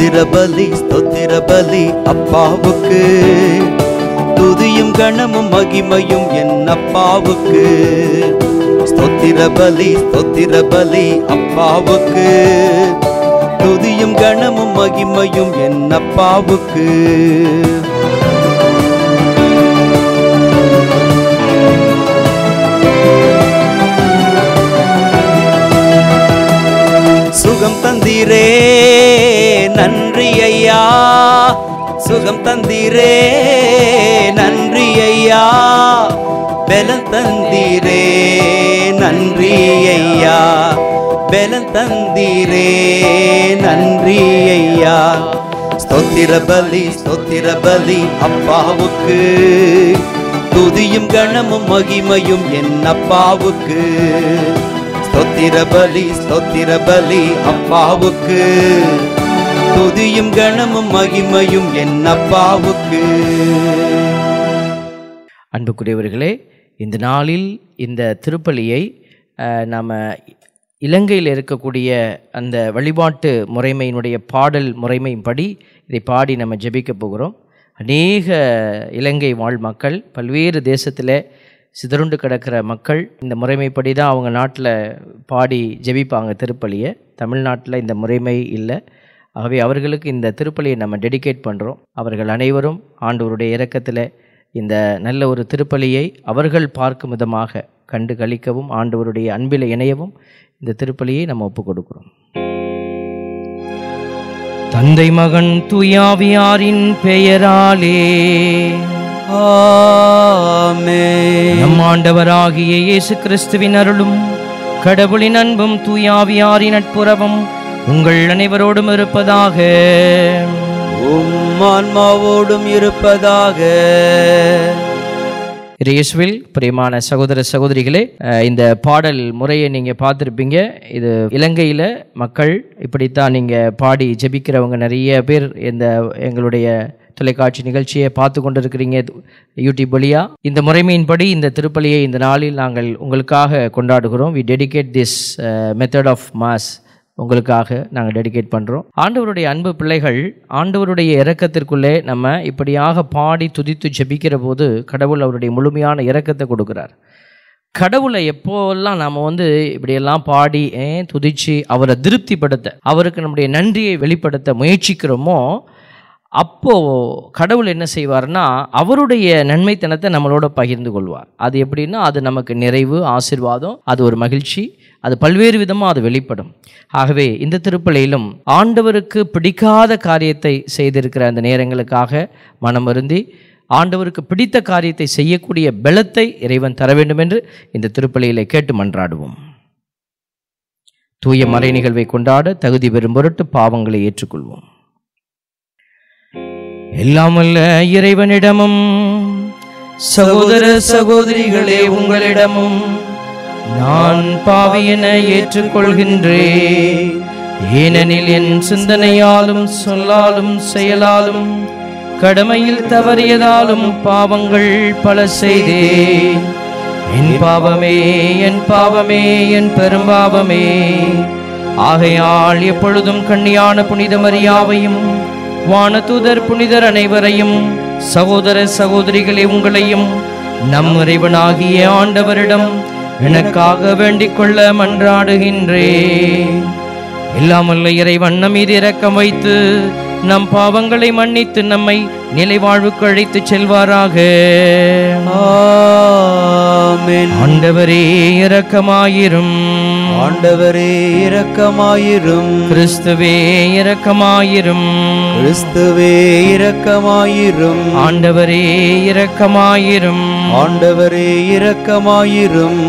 ஸ்தோத்திர பலி ஸ்தோத்திர பலி அப்பாவுக்கு துதியும் கணமும் மகிமையும் என் அப்பாவுக்கு ஸ்தோத்திர பலி ஸ்தோத்திர பலி அப்பாவுக்கு துதியும் கணமும் மகிமையும் என் அப்பாவுக்கு சுகம் தந்தீரே நன்றி ஐயா சுகம் தந்தீரே நன்றி ஐயா பலம் தந்தீரே நன்றி ஐயா பலம் தந்தீரே நன்றி ஐயா ஸ்தோத்திர பலி ஸ்தோத்திர பலி அப்பாவுக்கு துதியும் கணமும் மகிமையும் என் அப்பாவுக்கு ஸ்தோத்திர பலி ஸ்தோத்திர பலி அப்பாவுக்கு துதியும் கணமும் மகிமையும் என் அப்பாவுக்கு அன்புக்குரியவர்களே இந்த நாளில் இந்த திருப்பலியை அஹ், நாம இலங்கையில் இருக்கக்கூடிய அந்த வழிபாட்டு முறைமையினுடைய பாடல் முறைமையின்படி இதை பாடி நம்ம ஜெபிக்க போகிறோம் அநேக இலங்கை வாழ் மக்கள் பல்வேறு தேசத்தில் சிதறுண்டு கிடக்கிற மக்கள் இந்த முறைமைப்படி தான் அவங்க நாட்டில் பாடி ஜெபிப்பாங்க திருப்பலியை தமிழ்நாட்டில் இந்த முறைமை இல்லை ஆகவே அவர்களுக்கு இந்த திருப்பலியை நம்ம டெடிகேட் பண்ணுறோம் அவர்கள் அனைவரும் ஆண்டவருடைய இரக்கத்தில் இந்த நல்ல ஒரு திருப்பலியை அவர்கள் பார்க்கும் விதமாக கண்டு கழிக்கவும் ஆண்டவருடைய அன்பில் இணையவும் இந்த திருப்பலியை நம்ம ஒப்புக் கொடுக்கிறோம் தந்தை மகன் துயாவியாரின் பெயராலே ஆமென். நம் ஆண்டவராகிய இயேசு கிறிஸ்துவின் அருளும் கடவுளின் அன்பும் தூயாவியாரின் நட்புறவும் உங்கள் அனைவரோடும் இருப்பதாக உம் ஆன்மாவோடும் இருப்பதாக இயேசுவில் பிரியமான சகோதர சகோதரிகளே அஹ், இந்த பாடல் முறையை நீங்கள் பார்த்துருப்பீங்க இது இலங்கையில் மக்கள் இப்படித்தான் நீங்கள் பாடி ஜெபிக்கிறவங்க நிறைய பேர் இந்த எங்களுடைய தொலைக்காட்சி நிகழ்ச்சியை பார்த்து கொண்டிருக்கிறீங்க யூடியூப் வழியா இந்த முறைமையின்படி இந்த திருப்பலியை இந்த நாளில் நாங்கள் உங்களுக்காக கொண்டாடுகிறோம் we dedicate this method of mass உங்களுக்காக நாங்கள் டெடிகேட் பண்ணுறோம் ஆண்டவருடைய அன்பு பிள்ளைகள் ஆண்டவருடைய இரக்கத்திற்குள்ளே நம்ம இப்படியாக பாடி துதித்து ஜெபிக்கிற போது கடவுள் அவருடைய முழுமையான இரக்கத்தை கொடுக்குறார் கடவுளை எப்போல்லாம் நாம் வந்து இப்படியெல்லாம் பாடி ஏன் துதிச்சு அவரை திருப்திப்படுத்த அவருக்கு நம்முடைய நன்றியை வெளிப்படுத்த முயற்சிக்கிறோமோ அப்போ கடவுள் என்ன செய்வார்னா அவருடைய நன்மைத்தனத்தை நம்மளோட பகிர்ந்து கொள்வார் அது எப்படின்னா அது நமக்கு நிறைவு ஆசீர்வாதம் அது ஒரு மகிழ்ச்சி அது பல்வேறு விதமாக அது வெளிப்படும் ஆகவே இந்த திருப்பலியிலும் ஆண்டவருக்கு பிடிக்காத காரியத்தை செய்திருக்கிற அந்த நேரங்களுக்காக மனம் வருந்தி ஆண்டவருக்கு பிடித்த காரியத்தை செய்யக்கூடிய பலத்தை இறைவன் தர வேண்டும் என்று இந்த திருப்பலியிலே கேட்டு மன்றாடுவோம் தூய மறை நிகழ்வை கொண்டாட தகுதி பெறும் பொருட்டு பாவங்களை ஏற்றுக்கொள்வோம் எல்லாமல்ல இறைவனிடமும் சகோதர சகோதரிகளே உங்களிடமும் நான் பாவியென ஏற்றுக்கொள்கின்றேன் ஏனெனில் என் சிந்தனையாலும் சொல்லாலும் செயலாலும் கடமையில் தவறியதாலும் பாவங்கள் பல செய்தேன் என் பாவமே என் பாவமே என் பெரும்பாவமே ஆகையால் எப்பொழுதும் கண்ணியான புனித மரியாவையும் வானதூதர் புனிதர் அனைவரையும் சகோதர சகோதரிகளே உங்களையும் நம் இறைவனாகிய ஆண்டவரிடம் எனக்காக வேண்டிக் கொள்ள மன்றாடுகின்றேன் எல்லாமல்ல இறைவன் நம் மீது இரக்கம் வைத்து நம் பாவங்களை மன்னித்து நம்மை நிலை வாழ்வுக்கு அழைத்துச் செல்வாராக ஆமென் ஆண்டவரே இரக்கமாயிரும் ஆண்டவரே இரக்கமாயிரும் கிறிஸ்துவே இரக்கமாயிரும் கிறிஸ்துவே இரக்கமாயிரும் ஆண்டவரே இரக்கமாயிரும் ஆண்டவரே இரக்கமாயிரும்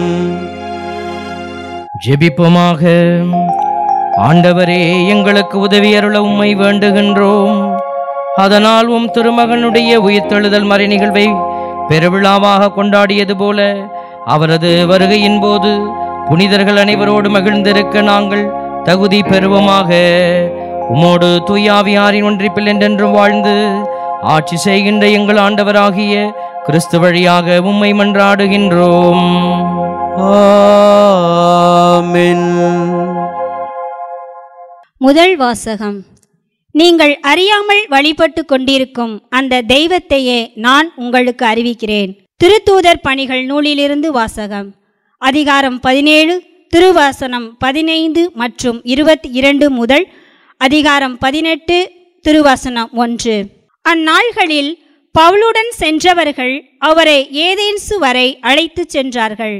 ஜெபிப்போமாக ஆண்டவரே எங்களுக்கு உதவி அருள உம்மை வேண்டுகின்றோம் அதனால் உம் திருமகனுடைய உயிர்த்தெழுதல் மறை நிகழ்வை பெருவிழாவாக கொண்டாடியது போல அவரது வருகையின் போது புனிதர்கள் அனைவரோடு மகிழ்ந்திருக்க நாங்கள் தகுதி பெறுவோமாக உமோடு தூயாவியாரின் ஒன்றிப்பில் என்றென்றும் வாழ்ந்து ஆட்சி செய்கின்ற எங்கள் ஆண்டவராகிய கிறிஸ்து வழியாக உம்மை மன்றாடுகின்றோம் ஆமென் முதல் வாசகம் நீங்கள் அறியாமல் வழிபட்டு கொண்டிருக்கும் அந்த தெய்வத்தையே நான் உங்களுக்கு அறிவிக்கிறேன் திருத்தூதர் பணிகள் நூலிலிருந்து வாசகம் அதிகாரம் பதினேழு திருவாசனம் பதினைந்து மற்றும் இருபத்தி இரண்டு முதல் அதிகாரம் பதினெட்டு திருவாசனம் ஒன்று அந்நாள்களில் பவுலுடன் சென்றவர்கள் அவரை ஏதேன்சு வரை அழைத்துச் சென்றார்கள்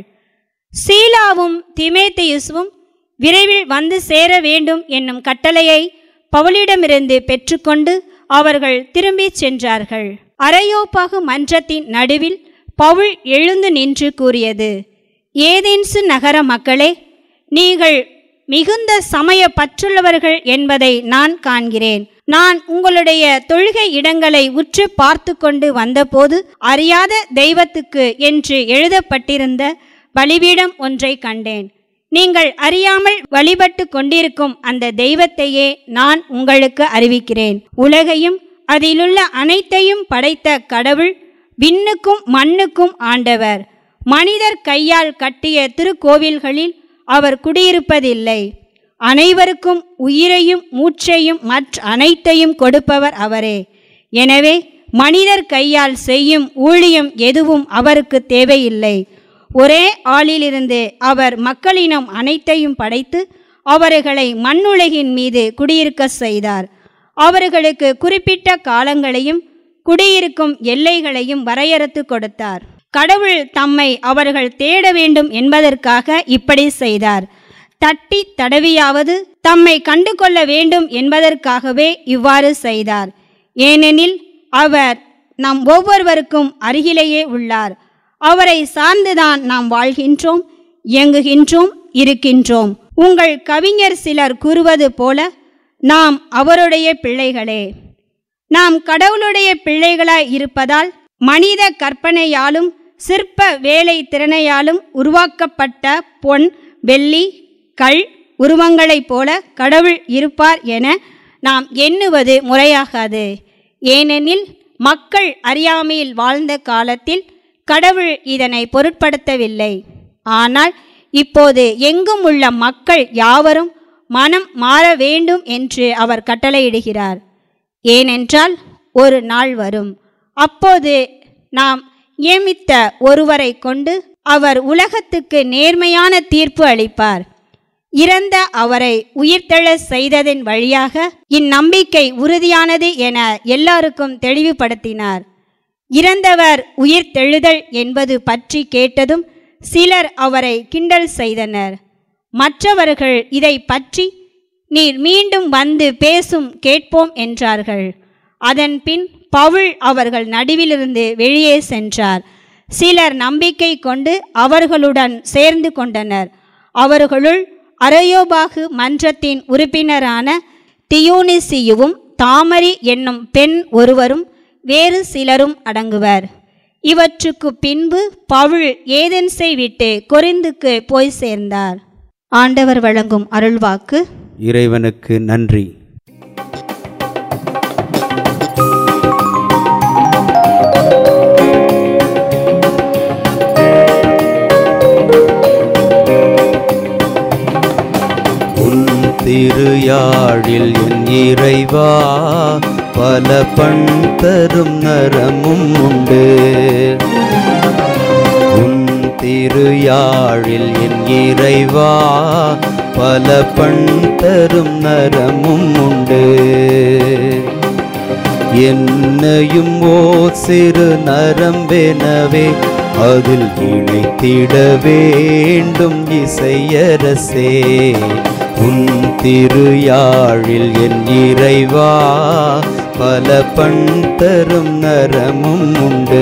சீலாவும் திமேத்தியுசுவும் விரைவில் வந்து சேர வேண்டும் என்னும் கட்டளையை பவுலிடமிருந்து பெற்றுக்கொண்டு அவர்கள் திரும்பிச் சென்றார்கள் அரையோப்பாகு மன்றத்தின் நடுவில் பவுல் எழுந்து நின்று கூறியது ஏதேன்சு நகர மக்களே நீங்கள் மிகுந்த சமய பற்றுள்ளவர்கள் என்பதை நான் காண்கிறேன் நான் உங்களுடைய தொழுகை இடங்களை உற்று பார்த்து கொண்டு வந்தபோது அறியாத தெய்வத்துக்கு என்று எழுதப்பட்டிருந்த பலிபீடம் ஒன்றை கண்டேன் நீங்கள் அறியாமல் வழிபட்டு கொண்டிருக்கும் அந்த தெய்வத்தையே நான் உங்களுக்கு அறிவிக்கிறேன் உலகையும் அதிலுள்ள அனைத்தையும் படைத்த கடவுள் விண்ணுக்கும் மண்ணுக்கும் ஆண்டவர் மனிதர் கையால் கட்டிய திருக்கோவில்களில் அவர் குடியிருப்பதில்லை அனைவருக்கும் உயிரையும் மூச்சையும் மற்ற அனைத்தையும் கொடுப்பவர் அவரே எனவே மனிதர் கையால் செய்யும் ஊழியம் எதுவும் அவருக்கு தேவையில்லை ஒரே ஆளிலிருந்து அவர் மக்களினம் அனைத்தையும் படைத்து அவர்களை மண்ணுலகின் மீது குடியிருக்க செய்தார் அவர்களுக்கு குறிப்பிட்ட காலங்களையும் குடியிருக்கும் எல்லைகளையும் வரையறுத்து கொடுத்தார் கடவுள் தம்மை அவர்கள் தேட வேண்டும் என்பதற்காக இப்படி செய்தார் தட்டி தடவியாவது தம்மை கண்டு கொள்ள வேண்டும் என்பதற்காகவே இவ்வாறு செய்தார் ஏனெனில் அவர் நம் ஒவ்வொருவருக்கும் அருகிலேயே உள்ளார் அவரை சார்ந்துதான் நாம் வாழ்கின்றோம் இயங்குகின்றோம் இருக்கின்றோம் உங்கள் கவிஞர் சிலர் கூறுவது போல நாம் அவருடைய பிள்ளைகளே நாம் கடவுளுடைய பிள்ளைகளாய் இருப்பதால் மனித கற்பனையாலும் சிற்ப வேலை திறனையாலும் உருவாக்கப்பட்ட பொன் வெள்ளி கல் உருவங்களைப் போல கடவுள் இருப்பார் என நாம் எண்ணுவது முறையாகாது ஏனெனில் மக்கள் அறியாமையில் வாழ்ந்த காலத்தில் கடவுள் இதனை பொருட்படுத்தவில்லை ஆனால் இப்போது எங்கும் உள்ள மக்கள் யாவரும் மனம் மாற வேண்டும் என்று அவர் கட்டளையிடுகிறார் ஏனென்றால் ஒரு நாள் வரும் அப்போது நாம் நியமித்த ஒருவரை கொண்டு அவர் உலகத்துக்கு நேர்மையான தீர்ப்பு அளிப்பார் இறந்த அவரை உயிர்த்தெழ செய்ததன் வழியாக இந்நம்பிக்கை உறுதியானது என எல்லாருக்கும் தெளிவுபடுத்தினார் இறந்தவர் உயிர்த்தெழுதல் என்பது பற்றி கேட்டதும் சிலர் அவரை கிண்டல் செய்தனர் மற்றவர்கள் இதை பற்றி நீர் மீண்டும் வந்து பேசும் கேட்போம் என்றார்கள் அதன் பின் பவுல் அவர்கள் நடுவிலிருந்து வெளியே சென்றார் சிலர் நம்பிக்கை கொண்டு அவர்களுடன் சேர்ந்து கொண்டனர் அவர்களுள் அரையோபாகு மன்றத்தின் உறுப்பினரான தியோனிசியுவும் தாமரி என்னும் பெண் ஒருவரும் வேறு சிலரும் அடங்குவர் இவற்றுக்கு பின்பு பவுல் ஏதென்ஸை விட்டு கொரிந்துக்கு போய் சேர்ந்தார் ஆண்டவர் வழங்கும் அருள்வாக்கு இறைவனுக்கு நன்றி உன் திருயாழில் என் இறைவா பல பண் தரும் நரமும் உண்டு உன் திருயாழில் என் இறைவா பல பண் தரும் நரமும் உண்டு என்னையும் ஓர் சிறு நரம்பெனவே அதில் இணைத்திட வேண்டும் இசையரசே உன் திருயாழில் என் இறைவா பல பண் தரும் நரமும் உண்டு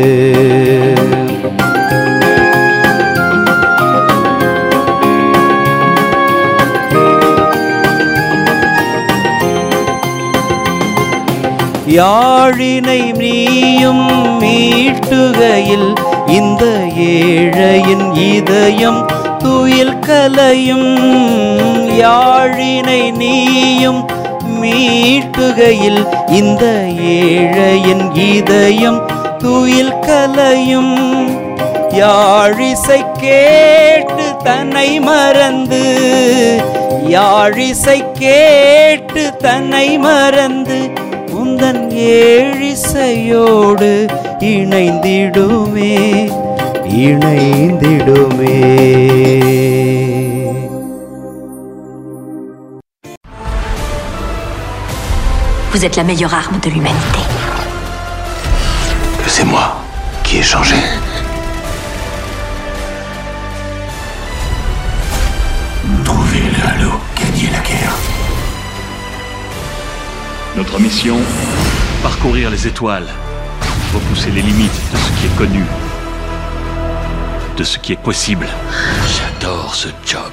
யாழினை நீயும் மீட்டுகையில் இந்த ஏழையின் இதயம் துயில் கலையும் யாழினை நீயும் மீட்டுகையில் இந்த ஏழையின் இதயம் துயில் கலையும் யாழிசை கேட்டு தன்னை மறந்து யாழிசை கேட்டு தன்னை மறந்து உந்தன் ஏழிசையோடு இணைந்திடுமே இணைந்திடுமே Vous êtes la meilleure arme de l'humanité. que c'est moi qui ai changé. Trouver le halo, gagner la guerre. Notre mission Parcourir les étoiles, repousser les limites de ce qui est connu, de ce qui est possible. J'adore ce job.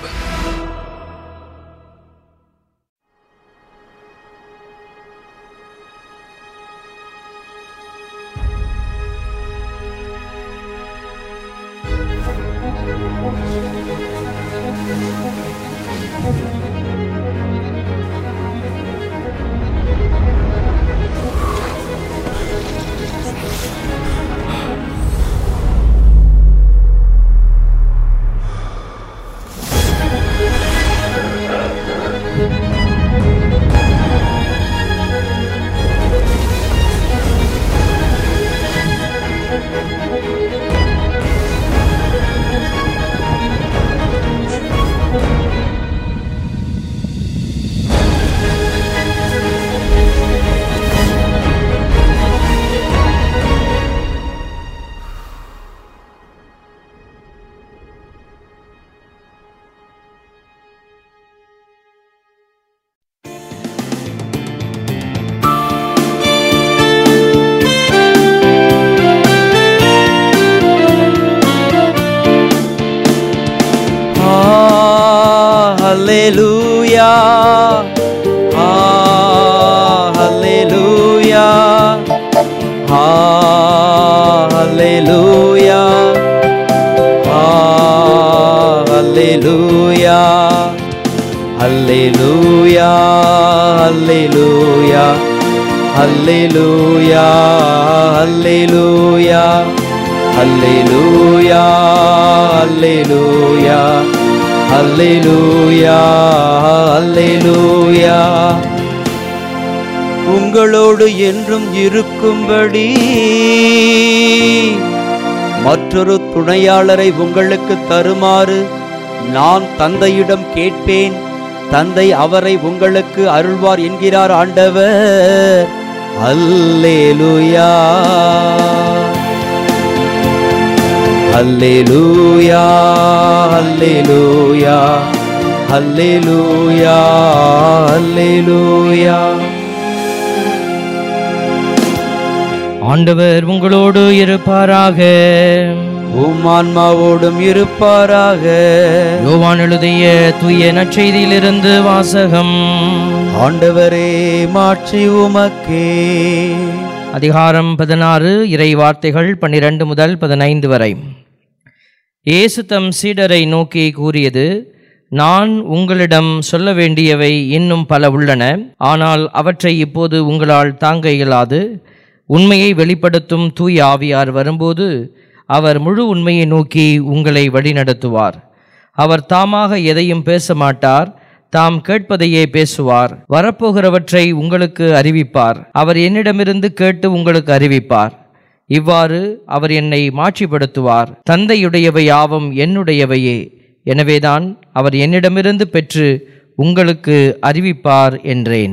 Ah, hallelujah. Ah, hallelujah. Ah, hallelujah. Ah, hallelujah. Hallelujah. Hallelujah. Hallelujah. Hallelujah. Hallelujah. Hallelujah. Hallelujah. Hallelujah. உங்களோடு என்றும் இருக்கும்படி மற்றொரு துணையாளரை உங்களுக்கு தருமாறு நான் தந்தையிடம் கேட்பேன் தந்தை அவரை உங்களுக்கு அருள்வார் என்கிறார் ஆண்டவர் அல்லேலூயா அல்லேலூயா அல்லேலூயா அல்லேலூயா அல்லேலூயா ஆண்டவர் உங்களோடு இருப்பாராக உம் ஆன்மாவோடும் இருப்பாராக யோவான் எழுதிய தூய நற்செய்தியிலிருந்து வாசகம் ஆண்டவரே மாட்சி உமக்கே அதிகாரம் பதினாறு இறை வார்த்தைகள் பன்னிரண்டு முதல் பதினைந்து வரை இயேசு தம் சீடரை நோக்கி கூறியது நான் உங்களிடம் சொல்ல வேண்டியவை இன்னும் பல உள்ளன ஆனால் அவற்றை இப்போது உங்களால் தாங்க இயலாது உண்மையை வெளிப்படுத்தும் தூய ஆவியார் வரும்போது அவர் முழு உண்மையை நோக்கி உங்களை வழிநடத்துவார் அவர் தாமாக எதையும் பேச மாட்டார் தாம் கேட்பதையே பேசுவார் வரப்போகிறவற்றை உங்களுக்கு அறிவிப்பார் அவர் என்னிடமிருந்து கேட்டு உங்களுக்கு அறிவிப்பார் இவ்வாறு அவர் என்னை மாட்சிப்படுத்துவார் தந்தையுடையவை யாவும் என்னுடையவையே எனவேதான் அவர் என்னிடமிருந்து பெற்று உங்களுக்கு அறிவிப்பார் என்றேன்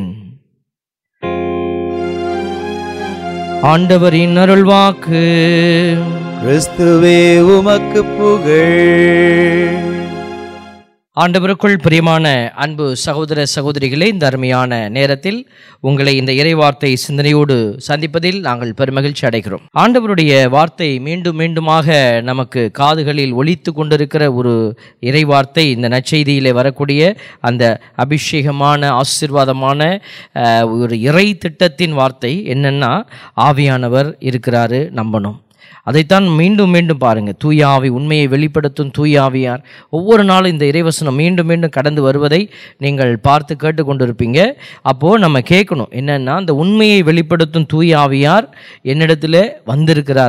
ஆண்டவரின் அருள்வாக்கு கிறிஸ்துவே உமக்கு புகழ் ஆண்டவருக்குள் பிரியமான அன்பு சகோதர சகோதரிகளே இந்த அருமையான நேரத்தில் உங்களை இந்த இறைவார்த்தை சிந்தனையோடு சந்திப்பதில் நாங்கள் பெருமகிழ்ச்சி அடைகிறோம் ஆண்டவருடைய வார்த்தை மீண்டும் மீண்டுமாக நமக்கு காதுகளில் ஒலித்து கொண்டிருக்கிற ஒரு இறைவார்த்தை இந்த நற்செய்தியிலே வரக்கூடிய அந்த அபிஷேகமான ஆசீர்வாதமான அஹ், ஒரு இறை திட்டத்தின் வார்த்தை என்னன்னா ஆவியானவர் இருக்கிறாரு நம்பணும் அதைத்தான் மீண்டும் மீண்டும் பாருங்க தூய ஆவி உண்மையை வெளிப்படுத்தும் தூய ஆவியார் ஒவ்வொரு நாளும் இந்த இறைவசனம் மீண்டும் மீண்டும் கடந்து வருவதை நீங்கள் பார்த்து கேட்டுக்கொண்டிருப்பீங்க அப்போது நம்ம கேட்கணும் என்னன்னா அந்த உண்மையை வெளிப்படுத்தும் தூய ஆவியார் என்னிடத்துல வந்திருக்கிறாரா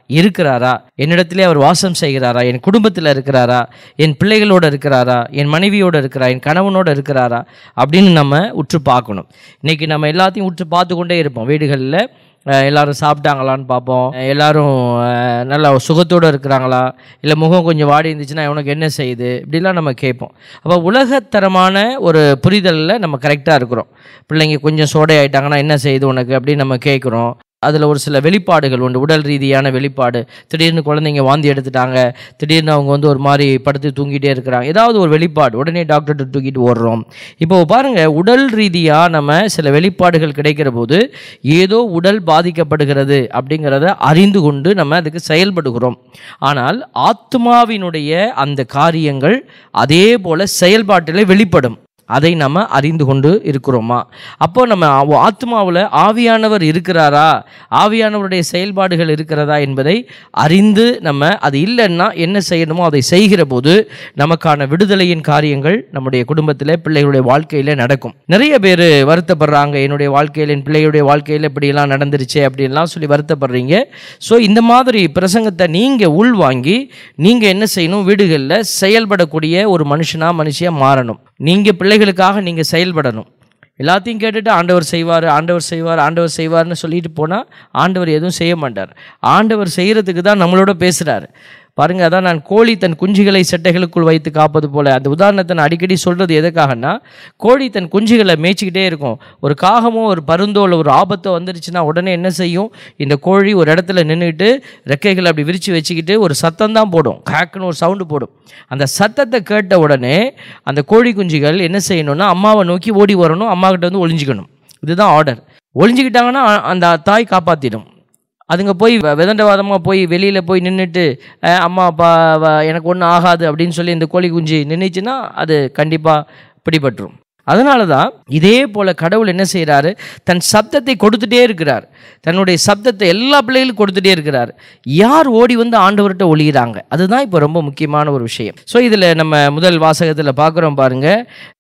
இருக்கிறாரா என்னிடத்திலே அவர் வாசம் செய்கிறாரா என் குடும்பத்தில் இருக்கிறாரா என் பிள்ளைகளோட இருக்கிறாரா என் மனைவியோட இருக்கிறாரா என் கணவனோட இருக்கிறாரா அப்படின்னு நம்ம உற்று பார்க்கணும் இன்னைக்கு நம்ம எல்லாத்தையும் உற்று பார்த்து கொண்டே இருப்போம் வீடுகளில் அஹ் எல்லாரும் சாப்பிட்டாங்களான்னு பார்ப்போம் அஹ் எல்லாரும் அஹ், நல்லா சுகத்தோடு இருக்கிறாங்களா இல்லை முகம் கொஞ்சம் வாடி இருந்துச்சுன்னா உனக்கு என்ன செய்யுது இப்படிலாம் நம்ம கேட்போம் அப்போ உலகத்தரமான ஒரு புரிதலில் நம்ம கரெக்டாக இருக்கிறோம் பிள்ளைங்க கொஞ்சம் சோடை ஆயிட்டாங்கன்னா என்ன செய்யுது உனக்கு அப்படின்னு நம்ம கேட்குறோம் அதில் ஒரு சில வெளிப்பாடுகள் உண்டு உடல் ரீதியான வெளிப்பாடு திடீர்னு குழந்தைங்க வாந்தி எடுத்துட்டாங்க திடீர்னு அவங்க வந்து ஒரு மாதிரி படுத்து தூங்கிட்டே இருக்கிறாங்க ஏதாவது ஒரு வெளிப்பாடு உடனே டாக்டர்கிட்ட தூக்கிட்டு ஓடுறோம் இப்போ பாருங்க உடல் ரீதியாக நம்ம சில வெளிப்பாடுகள் கிடைக்கிற போது ஏதோ உடல் பாதிக்கப்படுகிறது அப்படிங்கிறத அறிந்து கொண்டு நம்ம அதுக்கு செயல்படுகிறோம் ஆனால் ஆத்மாவினுடைய அந்த காரியங்கள் அதே போல செயல்பாட்டிலே வெளிப்படும் அதை நம்ம அறிந்து கொண்டு இருக்கிறோமா அப்போ நம்ம ஆ- ஆத்மாவுல ஆவியானவர் இருக்கிறாரா ஆவியானவருடைய செயல்பாடுகள் இருக்கிறதா என்பதை அறிந்து நம்ம அது இல்லைன்னா என்ன செய்யணுமோ அதை செய்கிற போது நமக்கான விடுதலையின் காரியங்கள் நம்முடைய குடும்பத்தில் பிள்ளைகளுடைய வாழ்க்கையில நடக்கும் நிறைய பேர் வருத்தப்படுறாங்க என்னுடைய வாழ்க்கையில் என் பிள்ளைகளுடைய வாழ்க்கையில் இப்படியெல்லாம் நடந்துருச்சே அப்படின்லாம் சொல்லி வருத்தப்படுறீங்க ஸோ இந்த மாதிரி பிரசங்கத்தை நீங்கள் உள்வாங்கி நீங்கள் என்ன செய்யணும் வீடுகளில் செயல்படக்கூடிய ஒரு மனுஷனா மனுஷியா மாறணும் நீங்கள் பிள்ளைகளுக்காக நீங்கள் செயல்படணும் எல்லாத்தையும் கேட்டுட்டு ஆண்டவர் செய்வார் ஆண்டவர் செய்வார் ஆண்டவர் செய்வார்னு சொல்லிட்டு போனால் ஆண்டவர் எதுவும் செய்ய மாட்டார் ஆண்டவர் செய்கிறதுக்கு தான் நம்மளோட பேசுகிறாரு பாருங்க அதான் நான் கோழி தன் குஞ்சுகளை செட்டைகளுக்குள் வைத்து காப்பது போல அந்த உதாரணத்தை நான் அடிக்கடி சொல்றது எதுக்காகன்னா கோழி தன் குஞ்சுகளை மேய்ச்சிக்கிட்டே இருக்கும் ஒரு காகமோ ஒரு பருந்தோ இல்லை ஒரு ஆபத்தோ வந்துருச்சுன்னா உடனே என்ன செய்யும் இந்த கோழி ஒரு இடத்துல நின்றுட்டு ரெக்கைகளை அப்படி விரித்து வச்சுக்கிட்டு ஒரு சத்தம் தான் போடும் கேக்குன்னு ஒரு சவுண்டு போடும் அந்த சத்தத்தை கேட்ட உடனே அந்த கோழி குஞ்சுகள் என்ன செய்யணும்னா அம்மாவை நோக்கி ஓடி வரணும் அம்மா கிட்ட வந்து ஒளிஞ்சிக்கணும் இதுதான் ஆர்டர் ஒளிஞ்சிக்கிட்டாங்கன்னா அ- அந்த தாய் காப்பாற்றிடும் அதுங்க போய் வ- விதண்டவாதமாக போய் வெளியில் போய் நின்றுட்டு அம்மா அப்பா வ- எனக்கு ஒன்றும் ஆகாது அப்படின்னு சொல்லி இந்த கோழி குஞ்சு நின்றுச்சுன்னா அது கண்டிப்பாக பிடிபட்டுரும் அதனால தான் இதே போல கடவுள் என்ன செய்கிறாரு தன் சப்தத்தை கொடுத்துட்டே இருக்கிறார் தன்னுடைய சப்தத்தை எல்லா பிள்ளைகளுக்கும் கொடுத்துட்டே இருக்கிறார் யார் ஓடி வந்து ஆண்டவர்கிட்ட ஒளிகிறாங்க அதுதான் இப்போ ரொம்ப முக்கியமான ஒரு விஷயம் ஸோ இதில் நம்ம முதல் வாசகத்தில் பார்க்குறோம் பாருங்க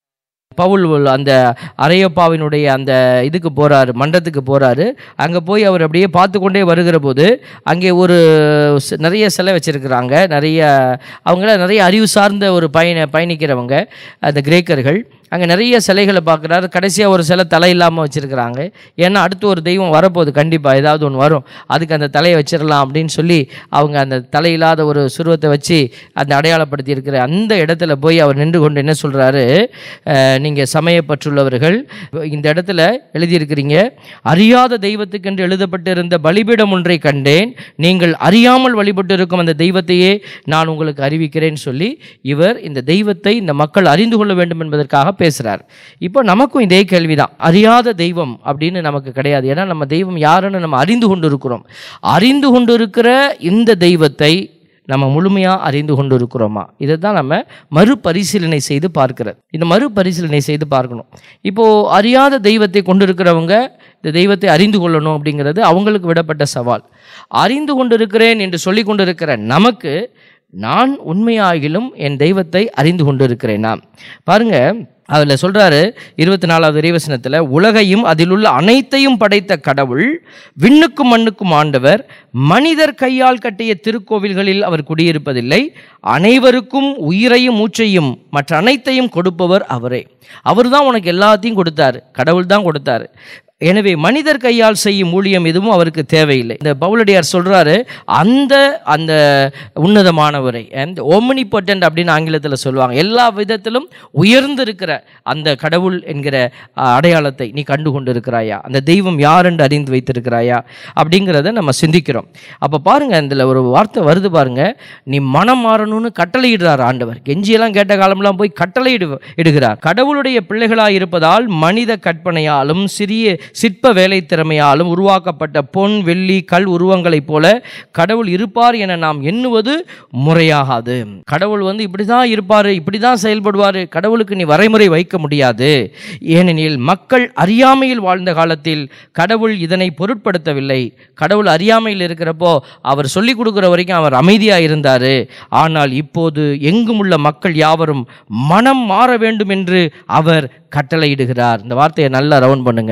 பவுல் அந்த அரையப்பாவினுடைய அந்த இதுக்கு போறாரு மண்டத்துக்கு போறாரு அங்கே போய் அவர் அப்படியே பார்த்து கொண்டே வருகிற போது அங்கே ஒரு சி- நிறைய சிலை வச்சிருக்கிறாங்க நிறைய அவங்கள நிறைய அறிவு சார்ந்த ஒரு பயண பயணிக்கிறவங்க அந்த கிரேக்கர்கள் அங்கே நிறைய சிலைகளை பார்க்குறாரு கடைசியாக ஒரு சிலை தலை இல்லாமல் வச்சுருக்கிறாங்க ஏன்னா அடுத்து ஒரு தெய்வம் வரப்போகுது கண்டிப்பாக ஏதாவது ஒன்று வரும் அதுக்கு அந்த தலையை வச்சிடலாம் அப்படின்னு சொல்லி அவங்க அந்த தலையில்லாத ஒரு சுருவத்தை வச்சு அந்த அடையாளப்படுத்தி இருக்கிற அந்த இடத்துல போய் அவர் நின்று கொண்டு என்ன சொல்கிறாரு நீங்கள் சமயப்பற்றுள்ளவர்கள் இந்த இடத்துல எழுதியிருக்கிறீங்க அறியாத தெய்வத்துக்கென்று எழுதப்பட்டிருந்த பலிபீடம் ஒன்றை கண்டேன் நீங்கள் அறியாமல் வழிபட்டு இருக்கும் அந்த தெய்வத்தையே நான் உங்களுக்கு அறிவிக்கிறேன்னு சொல்லி இவர் இந்த தெய்வத்தை இந்த மக்கள் அறிந்து கொள்ள வேண்டும் என்பதற்காக பேசுகிறார் இப்போ நமக்கும் இதே கேள்விதான் அறியாத தெய்வம் அப்படின்னு நமக்கு கிடையாது ஏன்னா நம்ம தெய்வம் யாருன்னு நம்ம அறிந்து கொண்டு இருக்கிறோம் அறிந்து கொண்டு இருக்கிற இந்த தெய்வத்தை நம்ம முழுமையாக அறிந்து கொண்டு இருக்கிறோமா இதை தான் நம்ம மறுபரிசீலனை செய்து பார்க்கிறது இந்த மறுபரிசீலனை செய்து பார்க்கணும் இப்போது அறியாத தெய்வத்தை கொண்டு இருக்கிறவங்க இந்த தெய்வத்தை அறிந்து கொள்ளணும் அப்படிங்கிறது அவங்களுக்கு விடப்பட்ட சவால் அறிந்து கொண்டிருக்கிறேன் என்று சொல்லி கொண்டிருக்கிற நமக்கு நான் உண்மையாகிலும் என் தெய்வத்தை அறிந்து கொண்டிருக்கிறேனா பாருங்க அதில் சொல்றாரு இருபத்தி நாலாவது இறைவசனத்தில் உலகையும் அதில் உள்ள அனைத்தையும் படைத்த கடவுள் விண்ணுக்கும் மண்ணுக்கும் ஆண்டவர் மனிதர் கையால் கட்டிய திருக்கோவில்களில் அவர் குடியிருப்பதில்லை அனைவருக்கும் உயிரையும் மூச்சையும் மற்ற அனைத்தையும் கொடுப்பவர் அவரே அவர் தான் உனக்கு எல்லாத்தையும் கொடுத்தாரு கடவுள் தான் கொடுத்தாரு எனவே மனிதர் கையால் செய்யும் ஊழியம் எதுவும் அவருக்கு தேவையில்லை இந்த பவுலடியார் சொல்றாரு அந்த அந்த உன்னதமானவரை அந்த ஓமனி அப்படின்னு ஆங்கிலத்தில் சொல்லுவாங்க எல்லா விதத்திலும் உயர்ந்திருக்கிற அந்த கடவுள் என்கிற அஹ், அடையாளத்தை நீ கண்டு கொண்டு இருக்கிறாயா அந்த தெய்வம் யார் என்று அறிந்து வைத்திருக்கிறாயா அப்படிங்கிறத நம்ம சிந்திக்கிறோம் அப்போ பாருங்க இதில் ஒரு வார்த்தை வருது பாருங்க நீ மனம் மாறணும்னு கட்டளையிடுறார் ஆண்டவர் கெஞ்சியெல்லாம் கேட்ட காலம்லாம் போய் கட்டளையிடு இடுகிறார் கடவுளுடைய பிள்ளைகளாய் இருப்பதால் மனித கற்பனையாலும் சிறிய சிற்ப வேலை திறமையாலும் உருவாக்கப்பட்ட பொன் வெள்ளி கல் உருவங்களைப் போல கடவுள் இருப்பார் என நாம் எண்ணுவது முறையாகாது கடவுள் வந்து இப்படி தான் இருப்பார் இப்படி தான் செயல்படுவார் கடவுளுக்கு நீ வரைமுறை வைக்க முடியாது ஏனெனில் மக்கள் அறியாமையில் வாழ்ந்த காலத்தில் கடவுள் இதனை பொருட்படுத்தவில்லை கடவுள் அறியாமையில் இருக்கிறப்போ அவர் சொல்லிக் கொடுக்குற வரைக்கும் அவர் அமைதியாக இருந்தார் ஆனால் இப்போது எங்கும் உள்ள மக்கள் யாவரும் மனம் மாற வேண்டும் என்று அவர் கட்டளையிடுகிறார் இந்த வார்த்தையை நல்லா ரவுண்ட் பண்ணுங்க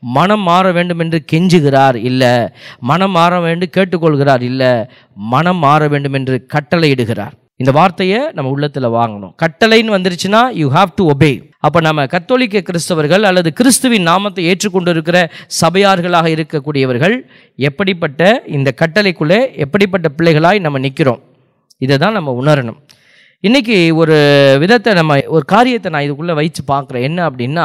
மனம் மாற வேண்டும் என்று கெஞ்சுகிறார் இல்லை மனம் மாற வேண்டும் கேட்டுக்கொள்கிறார் இல்லை மனம் மாற வேண்டும் என்று கட்டளையிடுகிறார் இந்த வார்த்தையை நம்ம உள்ளத்தில் வாங்கணும் கட்டளைன்னு வந்துருச்சுன்னா யூ ஹாவ் டு ஒபே அப்போ நம்ம கத்தோலிக்க கிறிஸ்தவர்கள் அல்லது கிறிஸ்துவின் நாமத்தை ஏற்றுக்கொண்டு இருக்கிற சபையார்களாக இருக்கக்கூடியவர்கள் எப்படிப்பட்ட இந்த கட்டளைக்குள்ளே எப்படிப்பட்ட பிள்ளைகளாய் நம்ம நிற்கிறோம் இதை தான் நம்ம உணரணும் இன்னைக்கு ஒரு விதத்தை நம்ம ஒரு காரியத்தை நான் இதுக்குள்ளே வைத்து பார்க்குறேன் என்ன அப்படின்னா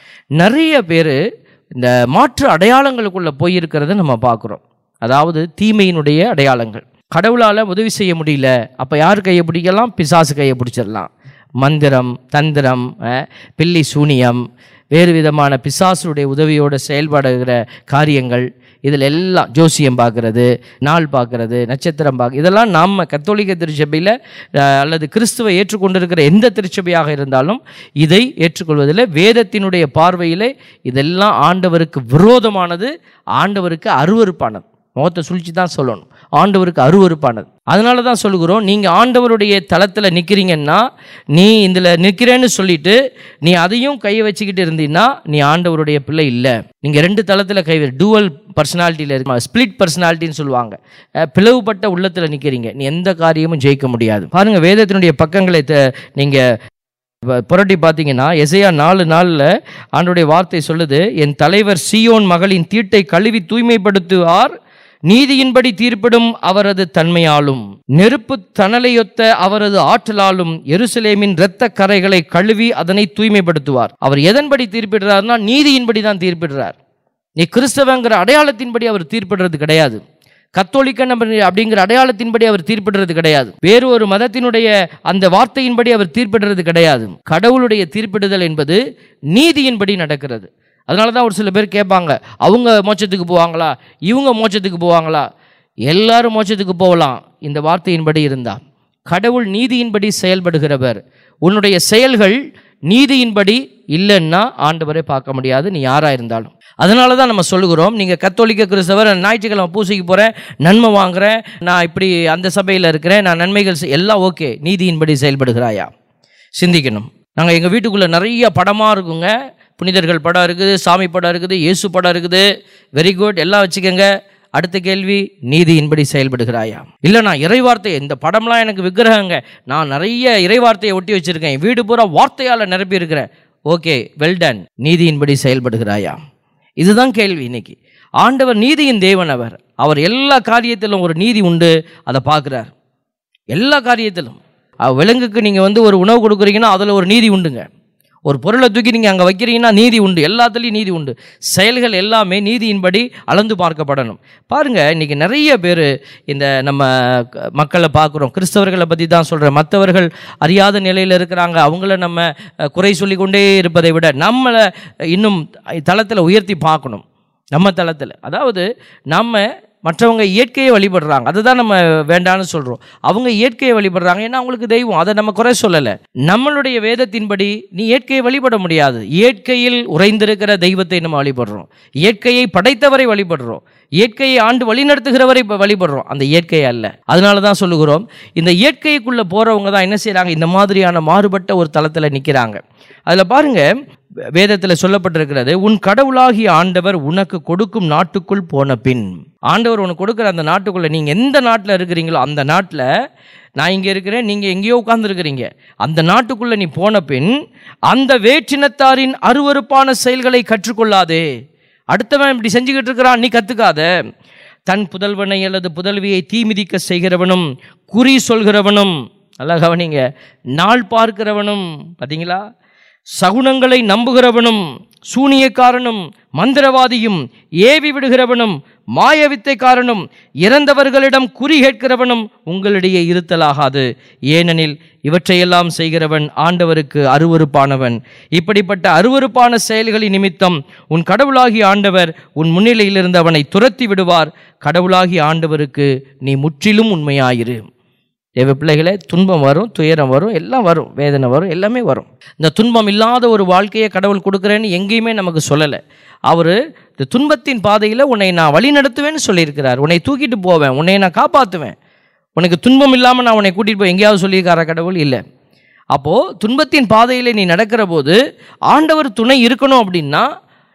நிறைய பேர் இந்த மாற்று அடையாளங்களுக்குள்ளே போயிருக்கிறத நம்ம பார்க்குறோம் அதாவது தீமையினுடைய அடையாளங்கள் கடவுளால் உதவி செய்ய முடியல அப்போ யார் கையை பிடிக்கலாம் பிசாசு கையை பிடிச்சிடலாம் மந்திரம் தந்திரம் அஹ், பில்லி சூனியம் வேறு விதமான பிசாசுடைய உதவியோடு செயல்படுகிற காரியங்கள் இதில் எல்லாம் ஜோசியம் பார்க்கறது நாள் பார்க்கறது நட்சத்திரம் பார்க்க இதெல்லாம் நம்ம கத்தோலிக்க திருச்சபையில் அஹ், அல்லது கிறிஸ்துவை ஏற்றுக்கொண்டிருக்கிற எந்த திருச்சபையாக இருந்தாலும் இதை ஏற்றுக்கொள்வதில் வேதத்தினுடைய பார்வையிலே இதெல்லாம் ஆண்டவருக்கு விரோதமானது ஆண்டவருக்கு அருவருப்பானது முகத்தை சுழிச்சு தான் சொல்லணும் ஆண்டவருக்கு அருவருப்பானது அதனால தான் சொல்லுகிறோம் நீங்கள் ஆண்டவருடைய தளத்தில் நிற்கிறீங்கன்னா நீ இதில் நிற்கிறேன்னு சொல்லிட்டு நீ அதையும் கையை வச்சுக்கிட்டு இருந்தீங்கன்னா நீ ஆண்டவருடைய பிள்ளை இல்லை நீங்கள் ரெண்டு தளத்தில் கை டூவல் பர்சனாலிட்டியில் இருக்க ஸ்பிளிட் பர்சனாலிட்டின்னு சொல்லுவாங்க அஹ், பிளவுபட்ட உள்ளத்தில் நிற்கிறீங்க நீ எந்த காரியமும் ஜெயிக்க முடியாது பாருங்கள் வேதத்தினுடைய பக்கங்களை த- நீங்கள் ப- புரட்டி பார்த்தீங்கன்னா எசையா நாலு நாளில் ஆண்டுடைய வார்த்தை சொல்லுது என் தலைவர் சீயோன் மகளின் தீட்டை கழுவி தூய்மைப்படுத்துவார் நீதியின்படி தீர்ப்பிடும் அவரது தன்மையாலும் நெருப்பு தணலையொத்த அவரது ஆற்றலாலும் எருசலேமின் இரத்த கரைகளை கழுவி அதனை தூய்மைப்படுத்துவார் அவர் எதன்படி தீர்ப்பிடுறார்னா நீதியின்படி தான் தீர்ப்பிடுறார் நீ கிறிஸ்தவங்கிற அடையாளத்தின்படி அவர் தீர்ப்பிடுறது கிடையாது கத்தோலிக்க நபர் அப்படிங்கிற அடையாளத்தின்படி அவர் தீர்ப்பிடுறது கிடையாது வேறு ஒரு மதத்தினுடைய அந்த வார்த்தையின்படி அவர் தீர்ப்பிடுறது கிடையாது கடவுளுடைய தீர்ப்பிடுதல் என்பது நீதியின்படி நடக்கிறது அதனால தான் ஒரு சில பேர் கேட்பாங்க அவங்க மோட்சத்துக்கு போவாங்களா இவங்க மோட்சத்துக்கு போவாங்களா எல்லாரும் மோட்சத்துக்கு போகலாம் இந்த வார்த்தையின்படி இருந்தா கடவுள் நீதியின்படி செயல்படுகிறவர் உன்னுடைய செயல்கள் நீதியின்படி இல்லைன்னா ஆண்டவரை பார்க்க முடியாது நீ யாராக இருந்தாலும் அதனால தான் நம்ம சொல்லுகிறோம் நீங்கள் கத்தோலிக்க கிறிஸ்தவர் நான் ஞாயிற்றுக்கிழமை பூசைக்கு போகிறேன் நன்மை வாங்குறேன் நான் இப்படி அந்த சபையில் இருக்கிறேன் நான் நன்மைகள் செய்- எல்லாம் ஓகே நீதியின்படி செயல்படுகிறாயா சிந்திக்கணும் நாங்கள் எங்கள் வீட்டுக்குள்ளே நிறைய படமாக இருக்குங்க புனிதர்கள் படம் இருக்குது சாமி படம் இருக்குது இயேசு படம் இருக்குது வெரி குட் எல்லாம் வச்சுக்கோங்க அடுத்த கேள்வி நீதியின்படி செயல்படுகிறாயா இல்லை நான் இறைவார்த்தை இந்த படம்லாம் எனக்கு விக்கிரகங்க நான் நிறைய இறைவார்த்தையை ஒட்டி வச்சிருக்கேன் என் வீடு பூரா வார்த்தையால் நிரப்பி இருக்கிறேன் ஓகே வெல்டன் நீதியின்படி செயல்படுகிறாயா இதுதான் கேள்வி இன்னைக்கு ஆண்டவர் நீதியின் தேவன் அவர் அவர் எல்லா காரியத்திலும் ஒரு நீதி உண்டு அதை பார்க்குறார் எல்லா காரியத்திலும் அஹ் விலங்குக்கு நீங்கள் வந்து ஒரு உணவு கொடுக்குறீங்கன்னா அதில் ஒரு நீதி உண்டுங்க ஒரு பொருளை தூக்கி நீங்கள் அங்கே வைக்கிறீங்கன்னா நீதி உண்டு எல்லாத்துலேயும் நீதி உண்டு செயல்கள் எல்லாமே நீதியின்படி அளந்து பார்க்கப்படணும் பாருங்கள் இன்றைக்கி நிறைய பேர் இந்த நம்ம க- மக்களை பார்க்குறோம் கிறிஸ்தவர்களை பற்றி தான் சொல்கிறேன் மற்றவர்கள் அறியாத நிலையில் இருக்கிறாங்க அவங்கள நம்ம அஹ், குறை சொல்லிக்கொண்டே இருப்பதை விட நம்மளை இன்னும் தளத்தில் உயர்த்தி பார்க்கணும் நம்ம தளத்தில் அதாவது நம்ம மற்றவங்க இயற்கையை வழிபடுறாங்க அதுதான் நம்ம வேண்டான்னு சொல்கிறோம் அவங்க இயற்கையை வழிபடுறாங்க ஏன்னா அவங்களுக்கு தெய்வம் அதை நம்ம குறை சொல்லலை நம்மளுடைய வேதத்தின்படி நீ இயற்கையை வழிபட முடியாது இயற்கையில் உறைந்திருக்கிற தெய்வத்தை நம்ம வழிபடுறோம் இயற்கையை படைத்தவரை வழிபடுறோம் இயற்கையை ஆண்டு வழிநடத்துகிறவரை இப்ப வழிபடுறோம் அந்த இயற்கை அல்ல அதனால தான் சொல்லுகிறோம் இந்த இயற்கைக்குள்ளே போகிறவங்க தான் என்ன செய்கிறாங்க இந்த மாதிரியான மாறுபட்ட ஒரு தளத்தில் நிற்கிறாங்க அதில் பாருங்க வேதத்தில் சொல்லப்பட்டிருக்கிறது உன் கடவுளாகிய ஆண்டவர் உனக்கு கொடுக்கும் நாட்டுக்குள் போன பின் ஆண்டவர் உனக்கு கொடுக்குற அந்த நாட்டுக்குள்ளே நீங்கள் எந்த நாட்டில் இருக்கிறீங்களோ அந்த நாட்டில் நான் இங்கே இருக்கிறேன் நீங்கள் எங்கேயோ உட்கார்ந்துருக்கிறீங்க அந்த நாட்டுக்குள்ளே நீ போன பின் அந்த வேற்றினத்தாரின் அருவருப்பான செயல்களை கற்றுக்கொள்ளாதே அடுத்தவன் இப்படி செஞ்சுக்கிட்டு இருக்கிறான் நீ கற்றுக்காத தன் புதல்வனை அல்லது புதல்வியை தீமிதிக்க செய்கிறவனும் குறி சொல்கிறவனும் நல்லா கவனிங்க நாள் பார்க்கிறவனும் பார்த்தீங்களா சகுனங்களை நம்புகிறவனும் சூனியக்காரனும் மந்திரவாதியும் ஏவி விடுகிறவனும் மாயவித்தைக்காரனும் இறந்தவர்களிடம் குறி கேட்கிறவனும் உங்களிடையே இருத்தலாகாது ஏனெனில் இவற்றையெல்லாம் செய்கிறவன் ஆண்டவருக்கு அருவருப்பானவன் இப்படிப்பட்ட அருவருப்பான செயல்களின் நிமித்தம் உன் கடவுளாகிய ஆண்டவர் உன் முன்னிலையிலிருந்து அவனை துரத்தி விடுவார் கடவுளாகிய ஆண்டவருக்கு நீ முற்றிலும் உண்மையாயிரு தேவ பிள்ளைகளே துன்பம் வரும் துயரம் வரும் எல்லாம் வரும் வேதனை வரும் எல்லாமே வரும் இந்த துன்பம் இல்லாத ஒரு வாழ்க்கையை கடவுள் கொடுக்குறேன்னு எங்கேயுமே நமக்கு சொல்லலை அவர் இந்த துன்பத்தின் பாதையில் உன்னை நான் வழி நடத்துவேன்னு சொல்லியிருக்கிறார் உன்னை தூக்கிட்டு போவேன் உன்னை நான் காப்பாற்றுவேன் உனக்கு துன்பம் இல்லாமல் நான் உன்னை கூட்டிகிட்டு போய் எங்கேயாவது சொல்லியிருக்காரா கடவுள் இல்லை அப்போது துன்பத்தின் பாதையில் நீ நடக்கிற போது ஆண்டவர் துணை இருக்கணும் அப்படின்னா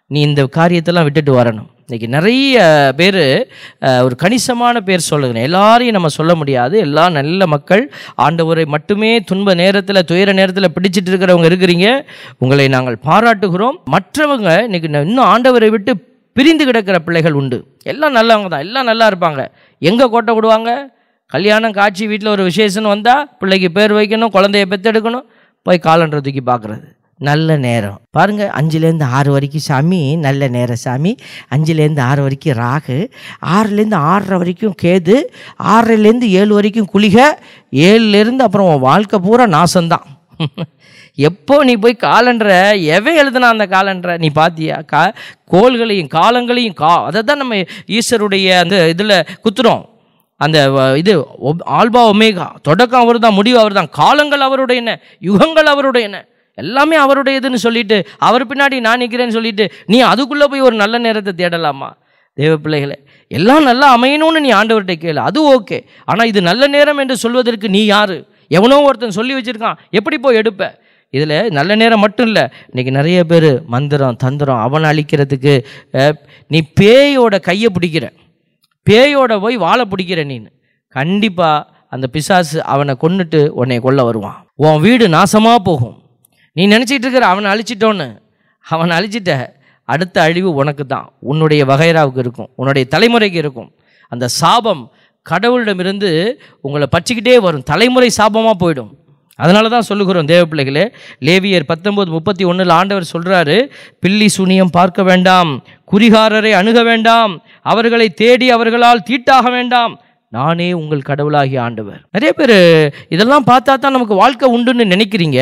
நீ இந்த காரியத்தெல்லாம் விட்டுட்டு வரணும் இன்னைக்கு நிறைய பேர் ஒரு கணிசமான பேர் சொல்லுங்க எல்லாரையும் நம்ம சொல்ல முடியாது எல்லா நல்ல மக்கள் ஆண்டவரை மட்டுமே துன்ப நேரத்தில் துயர நேரத்தில் பிடிச்சிட்டு இருக்கிறவங்க இருக்கிறீங்க உங்களை நாங்கள் பாராட்டுகிறோம் மற்றவங்க இன்னைக்கு ந- இன்னும் ஆண்டவரை விட்டு பிரிந்து கிடக்கிற பிள்ளைகள் உண்டு எல்லாம் நல்லவங்க தான் எல்லாம் நல்லா இருப்பாங்க எங்கே கோட்டை விடுவாங்க கல்யாணம் காட்சி வீட்டில் ஒரு விசேஷம்னு வந்தால் பிள்ளைக்கு பேர் வைக்கணும் குழந்தைய பெத்தெடுக்கணும் போய் காலண்டரை தூக்கி பார்க்குறது நல்ல நேரம் பாருங்க அஞ்சுலேருந்து ஆறு வரைக்கும் சாமி நல்ல நேரம் சாமி அஞ்சுலேருந்து ஆறு வரைக்கும் ராகு ஆறுலேருந்து ஆறரை வரைக்கும் கேது ஆறரைலேருந்து ஏழு வரைக்கும் குளிகை ஏழுலேருந்து அப்புறம் உன் வாழ்க்கை பூரா நாசம்தான் எப்போ நீ போய் காலண்டரை எவன் எழுதுனா அந்த காலண்டரை நீ பாத்தியா கா கோள்களையும் காலங்களையும் கா அதை தான் நம்ம ஈஸ்வருடைய அந்த இதில் குத்துறோம் அந்த வ- இது ஒப்- ஆல்பா ஒமேகா தொடக்கம் அவர் தான் முடிவு அவர் தான் காலங்கள் அவருடைய என்ன யுகங்கள் அவருடைய என்ன எல்லாமே அவருடையதுன்னு சொல்லிட்டு அவர் பின்னாடி நான் நிற்கிறேன்னு சொல்லிட்டு நீ அதுக்குள்ளே போய் ஒரு நல்ல நேரத்தை தேடலாமா தேவ பிள்ளைகளே எல்லாம் நல்லா அமையணும்னு நீ ஆண்டவர்கிட்ட கேளு அது ஓகே ஆனால் இது நல்ல நேரம் என்று சொல்வதற்கு நீ யாரு எவனோ ஒருத்தன் சொல்லி வச்சிருக்கான் எப்படி போய் எடுப்ப இதில் நல்ல நேரம் மட்டும் இல்லை இன்றைக்கி நிறைய பேர் மந்திரம் தந்திரம் அவனை அழிக்கிறதுக்கு அஹ், நீ பேயோட கையை பிடிக்கிற பேயோட போய் வாழை பிடிக்கிற நீனு கண்டிப்பாக அந்த பிசாசு அவனை கொன்னுட்டு உன்னை கொல்ல வருவான் உன் வீடு நாசமாக போகும் நீ நினச்சிட்டு இருக்கிற அவனை அழிச்சிட்டோன்னு அவனை அழிச்சிட்ட அடுத்த அழிவு உனக்கு தான் உன்னுடைய வகைராவுக்கு இருக்கும் உன்னுடைய தலைமுறைக்கு இருக்கும் அந்த சாபம் கடவுளிடமிருந்து உங்களை பற்றிக்கிட்டே வரும் தலைமுறை சாபமாக போயிடும் அதனால தான் சொல்லுகிறோம் தேவ பிள்ளைகளே லேவியர் பத்தொன்பது முப்பத்தி ஒன்றில் ஆண்டவர் சொல்கிறாரு பில்லி சூனியம் பார்க்க வேண்டாம் குறிகாரரை அணுக வேண்டாம் அவர்களை தேடி அவர்களால் தீட்டாக வேண்டாம் நானே உங்கள் கடவுளாகிய ஆண்டவர் நிறைய பேர் இதெல்லாம் பார்த்தா தான் நமக்கு வாழ்க்கை உண்டுன்னு நினைக்கிறீங்க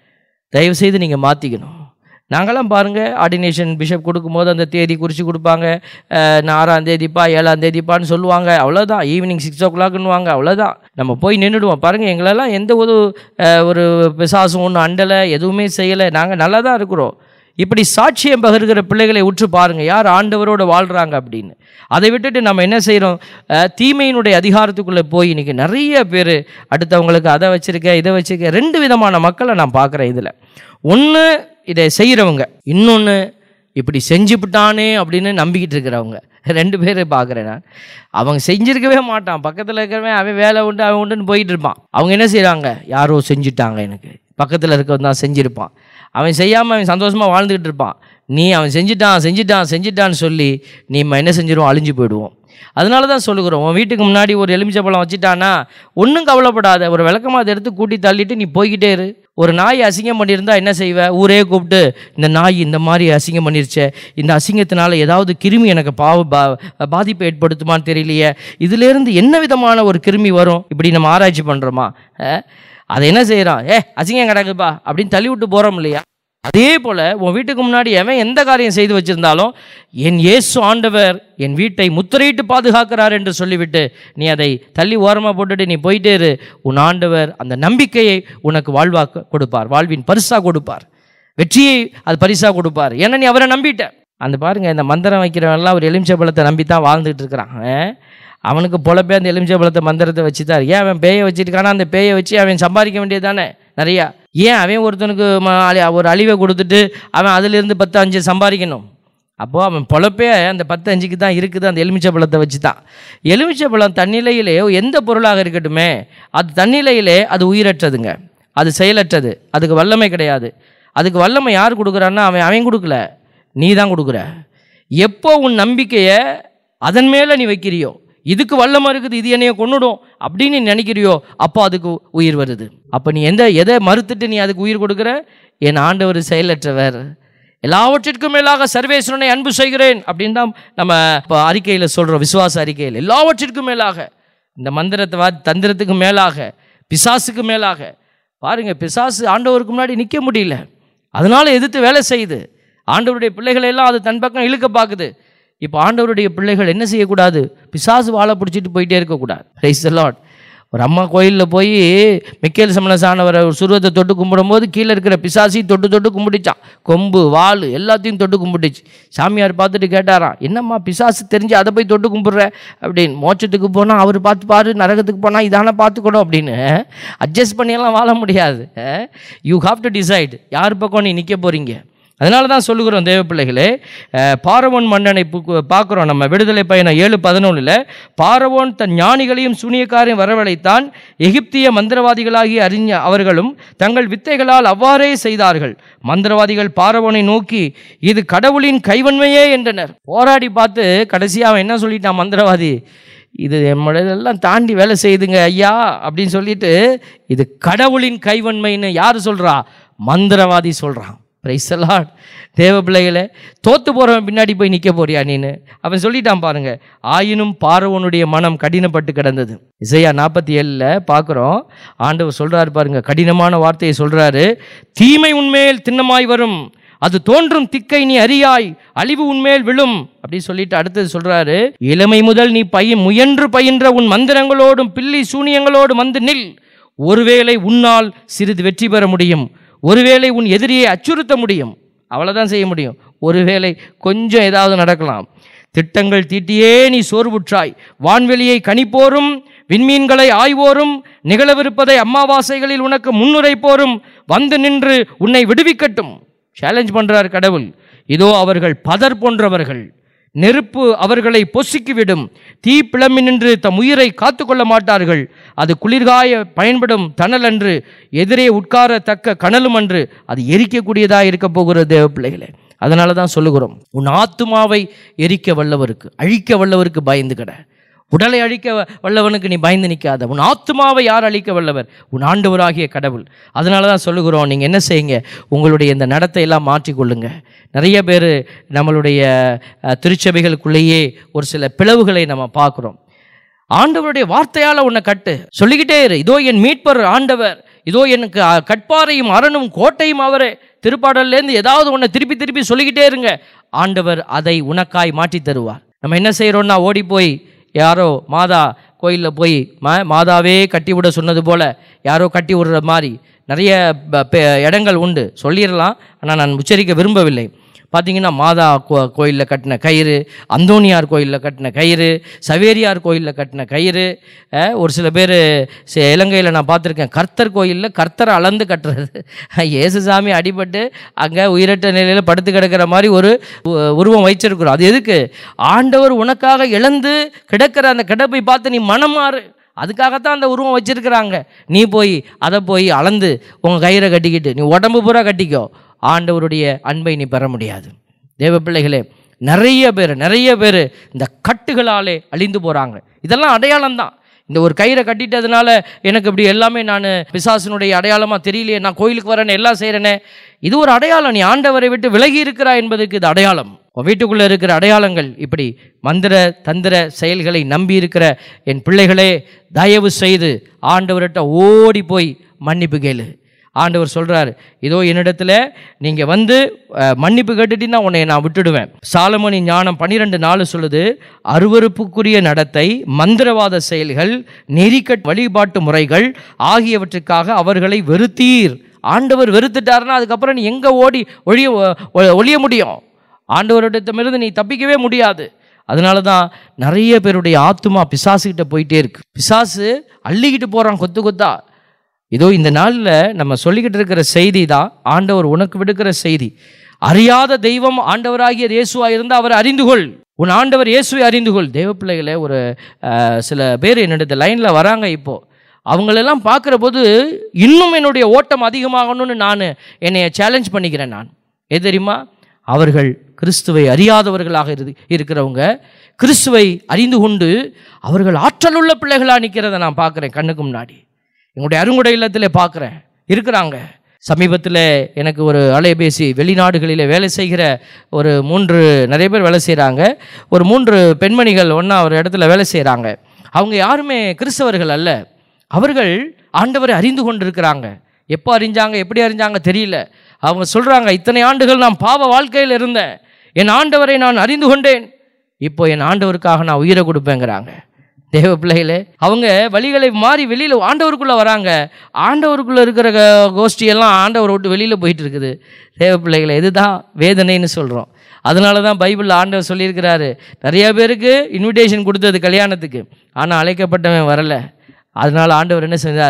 தயவு செய்து நீங்கள் மாற்றிக்கணும் நாங்களாம் பாருங்கள் ஆர்டினேஷன் பிஷப் கொடுக்கும்போது அந்த தேதி குறித்து கொடுப்பாங்க அஹ், நான் ஆறாம் தேதிப்பா ஏழாம் தேதிப்பான்னு சொல்லுவாங்க அவ்வளோதான் ஈவினிங் சிக்ஸ் ஓ கிளாக்னுவாங்க அவ்வளோதான் நம்ம போய் நின்றுடுவோம் பாருங்கள் எங்களெல்லாம் எந்த ஒரு அஹ், ஒரு பிசாசும் ஒன்றும் அண்டலை எதுவுமே செய்யலை நாங்கள் நல்லா தான் இருக்கிறோம் இப்படி சாட்சியம் பகிர்கிற பிள்ளைகளை உற்று பாருங்க யார் ஆண்டவரோட வாழ்கிறாங்க அப்படின்னு அதை விட்டுட்டு நம்ம என்ன செய்கிறோம் தீமையினுடைய அதிகாரத்துக்குள்ளே போய் இன்னைக்கு நிறைய பேர் அடுத்தவங்களுக்கு அதை வச்சிருக்க இதை வச்சிருக்க ரெண்டு விதமான மக்களை நான் பார்க்குறேன் இதில் ஒன்று இதை செய்கிறவங்க இன்னொன்று இப்படி செஞ்சுவிட்டானே அப்படின்னு நம்பிக்கிட்டு இருக்கிறவங்க ரெண்டு பேரை பார்க்குறேன் நான் அவங்க செஞ்சிருக்கவே மாட்டான் பக்கத்தில் இருக்கிறவன் அவன் வேலை உண்டு அவன் உண்டுன்னு போயிட்டு இருப்பான் அவங்க என்ன செய்கிறாங்க யாரோ செஞ்சுட்டாங்க எனக்கு பக்கத்தில் இருக்கவன் தான் செஞ்சுருப்பான் அவன் செய்யாமல் அவன் சந்தோஷமாக வாழ்ந்துக்கிட்டு இருப்பான் நீ அவன் செஞ்சுட்டான் செஞ்சுட்டான் செஞ்சுட்டான்னு சொல்லி நீ ம- என்ன செஞ்சிருவோம் அழிஞ்சு போயிடுவோம் அதனால தான் சொல்லுகிறோம் உன் வீட்டுக்கு முன்னாடி ஒரு எலுமிச்சை பழம் வச்சுட்டானா ஒன்றும் கவலைப்படாத ஒரு விளக்கமாக அதை எடுத்து கூட்டி தள்ளிட்டு நீ போய்கிட்டே இரு ஒரு நாய் அசிங்கம் பண்ணியிருந்தா என்ன செய்வ ஊரே கூப்பிட்டு இந்த நாய் இந்த மாதிரி அசிங்கம் பண்ணிருச்சே இந்த அசிங்கத்தினால ஏதாவது கிருமி எனக்கு பாவ பா பாதிப்பை ஏற்படுத்துமான்னு தெரியலையே இதுலேருந்து என்ன விதமான ஒரு கிருமி வரும் இப்படி நம்ம ஆராய்ச்சி பண்ணுறோமா அதை என்ன செய்கிறான் ஏ அசிங்கம் கிடக்குப்பா அப்படின்னு தள்ளி விட்டு போகிறோம் இல்லையா அதே போல் உன் வீட்டுக்கு முன்னாடி எவன் எந்த காரியம் செய்து வச்சிருந்தாலும் என் இயேசு ஆண்டவர் என் வீட்டை முத்திரையிட்டு பாதுகாக்கிறார் என்று சொல்லிவிட்டு நீ அதை தள்ளி ஓரமாக போட்டுட்டு நீ போயிட்டே இரு உன் ஆண்டவர் அந்த நம்பிக்கையை உனக்கு வாழ்வாக்க கொடுப்பார் வாழ்வின் பரிசாக கொடுப்பார் வெற்றியை அது பரிசாக கொடுப்பார் ஏன்னா நீ அவரை நம்பிட்ட அந்த பாருங்க இந்த மந்திரம் வைக்கிறவன்லாம் ஒரு எலுமிச்சை பழத்தை நம்பி தான் வாழ்ந்துட்டு இருக்கிறான் அஹ். அவனுக்கு பொழப்பே அந்த எலுமிச்சை பழத்தை மந்திரத்தை வச்சுட்டார் ஏன் அவன் பேயை வச்சிருக்கானா அந்த பேயை வச்சு அவன் சம்பாதிக்க வேண்டியது தானே நிறையா ஏன் அவன் ஒருத்தனுக்கு ம- அழி- ஒரு அழிவை கொடுத்துட்டு அவன் அதிலிருந்து பத்து அஞ்சு சம்பாதிக்கணும் அப்போது அவன் பொழப்பே அந்த பத்து அஞ்சுக்கு தான் இருக்குது அந்த எலுமிச்சை பழத்தை வச்சு தான் எலுமிச்சை பழம் தன்னிலையிலே எந்த பொருளாக இருக்கட்டுமே அது தன்னிலையிலே அது உயிரற்றதுங்க அது செயலற்றது அதுக்கு வல்லமை கிடையாது அதுக்கு வல்லமை யார் கொடுக்குறான்னா அவன் அவன் கொடுக்கல நீ தான் கொடுக்குற எப்போ உன் நம்பிக்கையை அதன் மேலே நீ வைக்கிறியோ இதுக்கு வல்லமை இருக்குது இது என்னைய கொன்னுடும் அப்படின்னு நீ நினைக்கிறியோ அப்போ அதுக்கு உயிர் வருது அப்போ நீ எந்த எதை மறுத்துட்டு நீ அதுக்கு உயிர் கொடுக்குற என் ஆண்டவர் செயலற்றவர் எல்லாவற்றிற்கும் மேலாக சர்வேஸ்வரனை அன்பு செய்கிறேன் அப்படின்னு தான் நம்ம இப்போ அறிக்கையில் சொல்கிறோம் விசுவாச அறிக்கையில் எல்லாவற்றிற்கும் மேலாக இந்த மந்திரத்தை வா தந்திரத்துக்கு மேலாக பிசாசுக்கு மேலாக பாருங்க பிசாசு ஆண்டவருக்கு முன்னாடி நிற்க முடியல அதனால எதிர்த்து வேலை செய்யுது ஆண்டவருடைய பிள்ளைகளை எல்லாம் அது தன் பக்கம் இழுக்க பார்க்குது இப்போ ஆண்டவருடைய பிள்ளைகள் என்ன செய்யக்கூடாது பிசாசு வாழை பிடிச்சிட்டு போயிட்டே இருக்கக்கூடாது ரைஸ் லாட் ஒரு அம்மா கோயிலில் போய் மிக்கேல் சமணசானவரை ஒரு சுருவத்தை தொட்டு கும்பிடும்போது கீழே இருக்கிற பிசாசையும் தொட்டு தொட்டு கும்பிட்டுச்சான் கொம்பு வால் எல்லாத்தையும் தொட்டு கும்பிட்டுச்சு சாமியார் பார்த்துட்டு கேட்டாராம் என்னம்மா பிசாசு தெரிஞ்சு அதை போய் தொட்டு கும்பிட்ற அப்படின்னு மோட்சத்துக்கு போனால் அவர் பார்த்து பாரு நரகத்துக்கு போனால் இதான பார்த்துக்கணும் அப்படின்னு அட்ஜஸ்ட் பண்ணியெல்லாம் வாழ முடியாது யூ ஹாவ் டு டிசைட் யார் பக்கம் நீ நிற்க போகிறீங்க அதனால தான் சொல்லுகிறோம் தேவ பிள்ளைகளே அஹ், பார்வோன் மன்னனை பு- பார்க்கிறோம் நம்ம விடுதலை பயணம் ஏழு பதினொன்றில் பார்வோன் தன் ஞானிகளையும் சூனியக்காரையும் வரவழைத்தான் எகிப்திய மந்திரவாதிகளாகிய அறிஞ அவர்களும் தங்கள் வித்தைகளால் அவ்வாறே செய்தார்கள் மந்திரவாதிகள் பார்வோனை நோக்கி இது கடவுளின் கைவன்மையே என்றனர் போராடி பார்த்து கடைசியாக அவன் என்ன சொல்லிட்டான் மந்திரவாதி இது நம்மளெல்லாம் தாண்டி வேலை செய்யுதுங்க ஐயா அப்படின்னு சொல்லிட்டு இது கடவுளின் கைவன்மைன்னு யார் சொல்றா மந்திரவாதி சொல்றான் பிரைசலாட் தேவ பிள்ளைகளே தோத்து போறவன் பின்னாடி போய் நிற்க போறியா நீனு அவன் சொல்லிட்டான் பாருங்க ஆயினும் பார்வனுடைய மனம் கடினப்பட்டு கிடந்தது இசையா நாற்பத்தி ஏழில் பார்க்குறோம் ஆண்டவர் சொல்றாரு பாருங்க கடினமான வார்த்தையை சொல்றாரு தீமை உன்மேல் திண்ணமாய் வரும் அது தோன்றும் திக்கை நீ அறியாய் அழிவு உன்மேல் விழும் அப்படி சொல்லிட்டு அடுத்தது சொல்றாரு இளமை முதல் நீ பயின் முயன்று பயின்ற உன் மந்திரங்களோடும் பில்லி சூனியங்களோடும் வந்து நில் ஒருவேளை உன்னால் சிறிது வெற்றி பெற முடியும் ஒருவேளை உன் எதிரியை அச்சுறுத்த முடியும் அவ்வளவுதான் செய்ய முடியும் ஒருவேளை கொஞ்சம் ஏதாவது நடக்கலாம் திட்டங்கள் தீட்டியே நீ சோர்வுற்றாய் வான்வெளியை கணிப்போரும் விண்மீன்களை ஆய்வோரும் நிகழவிருப்பதை அம்மாவாசைகளில் உனக்கு முன்னுரைப்போரும் வந்து நின்று உன்னை விடுவிக்கட்டும் சேலஞ்ச் பண்றார் கடவுள் இதோ அவர்கள் பதர் போன்றவர்கள் நெருப்பு அவர்களை பொசுக்கிவிடும் தீ பிளம்பி நின்று தம் உயிரை காத்துக்கொள்ள மாட்டார்கள் அது குளிர்காய பயன்படும் தணல் அன்று எதிரே உட்காரத்தக்க கனலும் அன்று அது எரிக்கக்கூடியதாக இருக்க போகிற தேவ பிள்ளைகளே அதனால தான் சொல்லுகிறோம் உன் ஆத்துமாவை எரிக்க வல்லவருக்கு அழிக்க வல்லவருக்கு பயந்து கிட உடலை அழிக்க வ- வல்லவனுக்கு நீ பயந்து நிற்காத உன் ஆத்துமாவை யார் அழிக்க வல்லவர் உன் ஆண்டவராகிய கடவுள் அதனால தான் சொல்லுகிறோம் நீங்கள் என்ன செய்யுங்க உங்களுடைய இந்த நடத்தை எல்லாம் மாற்றிக்கொள்ளுங்க நிறைய பேர் நம்மளுடைய அஹ், திருச்சபைகளுக்குள்ளேயே ஒரு சில பிளவுகளை நம்ம பார்க்குறோம் ஆண்டவருடைய வார்த்தையால் உன்னை கட்டு சொல்லிக்கிட்டே இரு இதோ என் மீட்பர் ஆண்டவர் இதோ எனக்கு அஹ், கட்பாரையும் அரணும் கோட்டையும் அவரே திருப்பாடல்லேருந்து ஏதாவது உன்னை திருப்பி திருப்பி சொல்லிக்கிட்டே இருங்க ஆண்டவர் அதை உனக்காய் மாற்றி தருவார் நம்ம என்ன செய்கிறோம்னா ஓடி போய் யாரோ மாதா கோயிலில் போய் மா மாதாவே கட்டி விட சொன்னது போல் யாரோ கட்டி விடுற மாதிரி நிறைய ப- பெ- இடங்கள் உண்டு சொல்லிடலாம் ஆனால் நான் உச்சரிக்க விரும்பவில்லை பார்த்தீங்கன்னா மாதா கோ கோயிலில் கட்டின கயிறு அந்தோனியார் கோயிலில் கட்டின கயிறு சவேரியார் கோயிலில் கட்டின கயிறு அஹ், ஒரு சில பேர் இலங்கையில் நான் பார்த்துருக்கேன் கர்த்தர் கோயிலில் கர்த்தரை அளந்து கட்டுறது இயேசுசாமி அடிபட்டு அங்கே உயிரற்ற நிலையில் படுத்து கிடக்கிற மாதிரி ஒரு உ- உருவம் வச்சிருக்கிறோம் அது எதுக்கு ஆண்டவர் உனக்காக இழந்து கிடக்கிற அந்த கிடப்பை பார்த்து நீ மனம் மாறு அதுக்காகத்தான் அந்த உருவம் வச்சிருக்கிறாங்க நீ போய் அதை போய் அளந்து உங்கள் கயிறை கட்டிக்கிட்டு நீ உடம்பு பூரா கட்டிக்கோ ஆண்டவருடைய அன்பை நீ பெற முடியாது தேவ பிள்ளைகளே நிறைய பேர் நிறைய பேர் இந்த கட்டுகளாலே அழிந்து போகிறாங்க இதெல்லாம் அடையாளம் தான் இந்த ஒரு கயிறை கட்டிட்டதுனால எனக்கு இப்படி எல்லாமே நான் பிசாசினுடைய அடையாளமாக தெரியலையே நான் கோயிலுக்கு வரேனே எல்லாம் செய்கிறேனே இது ஒரு அடையாளம் நீ ஆண்டவரை விட்டு விலகி இருக்கிறா என்பதற்கு இது அடையாளம் உன் வீட்டுக்குள்ளே இருக்கிற அடையாளங்கள் இப்படி மந்திர தந்திர செயல்களை நம்பி இருக்கிற என் பிள்ளைகளே தயவு செய்து ஆண்டவர்கிட்ட ஓடி போய் மன்னிப்பு கேளு ஆண்டவர் சொல்றாரு இதோ என்னிடத்துல நீங்க வந்து அஹ், மன்னிப்பு கேட்டுட்டீங்கன்னா உன்னை நான் விட்டுடுவேன் சாலமோனி ஞானம் பன்னிரெண்டு நாலு சொல்லுது அருவருப்புக்குரிய நடத்தை மந்திரவாத செயல்கள் நெறிக்கட் வழிபாட்டு முறைகள் ஆகியவற்றுக்காக அவர்களை வெறுத்தீர் ஆண்டவர் வெறுத்துட்டாருன்னா அதுக்கப்புறம் நீ எங்க ஓடி ஒழிய ஒ- ஒழிய முடியும் ஆண்டவரிடத்திலிருந்து நீ தப்பிக்கவே முடியாது அதனால தான் நிறைய பேருடைய ஆத்துமா பிசாசுகிட்ட போயிட்டே இருக்கு பிசாசு அள்ளிக்கிட்டு போறான் கொத்து கொத்தா இதோ இந்த நாளில் நம்ம சொல்லிக்கிட்டு இருக்கிற செய்தி தான் ஆண்டவர் உனக்கு விடுக்கிற செய்தி அறியாத தெய்வம் ஆண்டவராகிய இயேசுவா இருந்தால் அவர் அறிந்து கொள் உன் ஆண்டவர் இயேசுவை அறிந்து கொள் தேவ பிள்ளைகளே ஒரு அஹ், சில பேர் என்னோட லைனில் வராங்க இப்போ அவங்களெல்லாம் பார்க்குற போது இன்னும் என்னுடைய ஓட்டம் அதிகமாகணும்னு நான் என்னைய சேலஞ்ச் பண்ணிக்கிறேன் நான் எது தெரியுமா அவர்கள் கிறிஸ்துவை அறியாதவர்களாக இரு இருக்கிறவங்க கிறிஸ்துவை அறிந்து கொண்டு அவர்கள் ஆற்றலுள்ள பிள்ளைகளாக நிற்கிறத நான் பார்க்குறேன் கண்ணுக்கு முன்னாடி எங்களுடைய அருங்குடை இல்லத்தில் பார்க்குறேன் இருக்கிறாங்க சமீபத்தில் எனக்கு ஒரு அலைபேசி வெளிநாடுகளில் வேலை செய்கிற ஒரு மூன்று நிறைய பேர் வேலை செய்கிறாங்க ஒரு மூன்று பெண்மணிகள் ஒன்றா ஒரு இடத்துல வேலை செய்கிறாங்க அவங்க யாருமே கிறிஸ்தவர்கள் அல்ல அவர்கள் ஆண்டவரை அறிந்து கொண்டிருக்கிறாங்க எப்போ அறிஞ்சாங்க எப்படி அறிஞ்சாங்க தெரியல அவங்க சொல்கிறாங்க இத்தனை ஆண்டுகள் நான் பாவ வாழ்க்கையில் இருந்தேன் என் ஆண்டவரை நான் அறிந்து கொண்டேன் இப்போ என் ஆண்டவருக்காக நான் உயிரை கொடுப்பேங்கிறாங்க தேவ பிள்ளைகளே அவங்க வழிகளை மாறி வெளியில் ஆண்டவருக்குள்ளே வராங்க ஆண்டவருக்குள்ளே இருக்கிற க- கோஷ்டியெல்லாம் ஆண்டவரை விட்டு வெளியில் போயிட்டு இருக்குது தேவ பிள்ளைகளே இதுதான் வேதனைன்னு சொல்கிறோம் அதனால தான் பைபிளில் ஆண்டவர் சொல்லியிருக்கிறாரு நிறைய பேருக்கு இன்விடேஷன் கொடுத்தது கல்யாணத்துக்கு ஆனால் அழைக்கப்பட்டவன் வரல அதனால ஆண்டவர் என்ன செஞ்சார்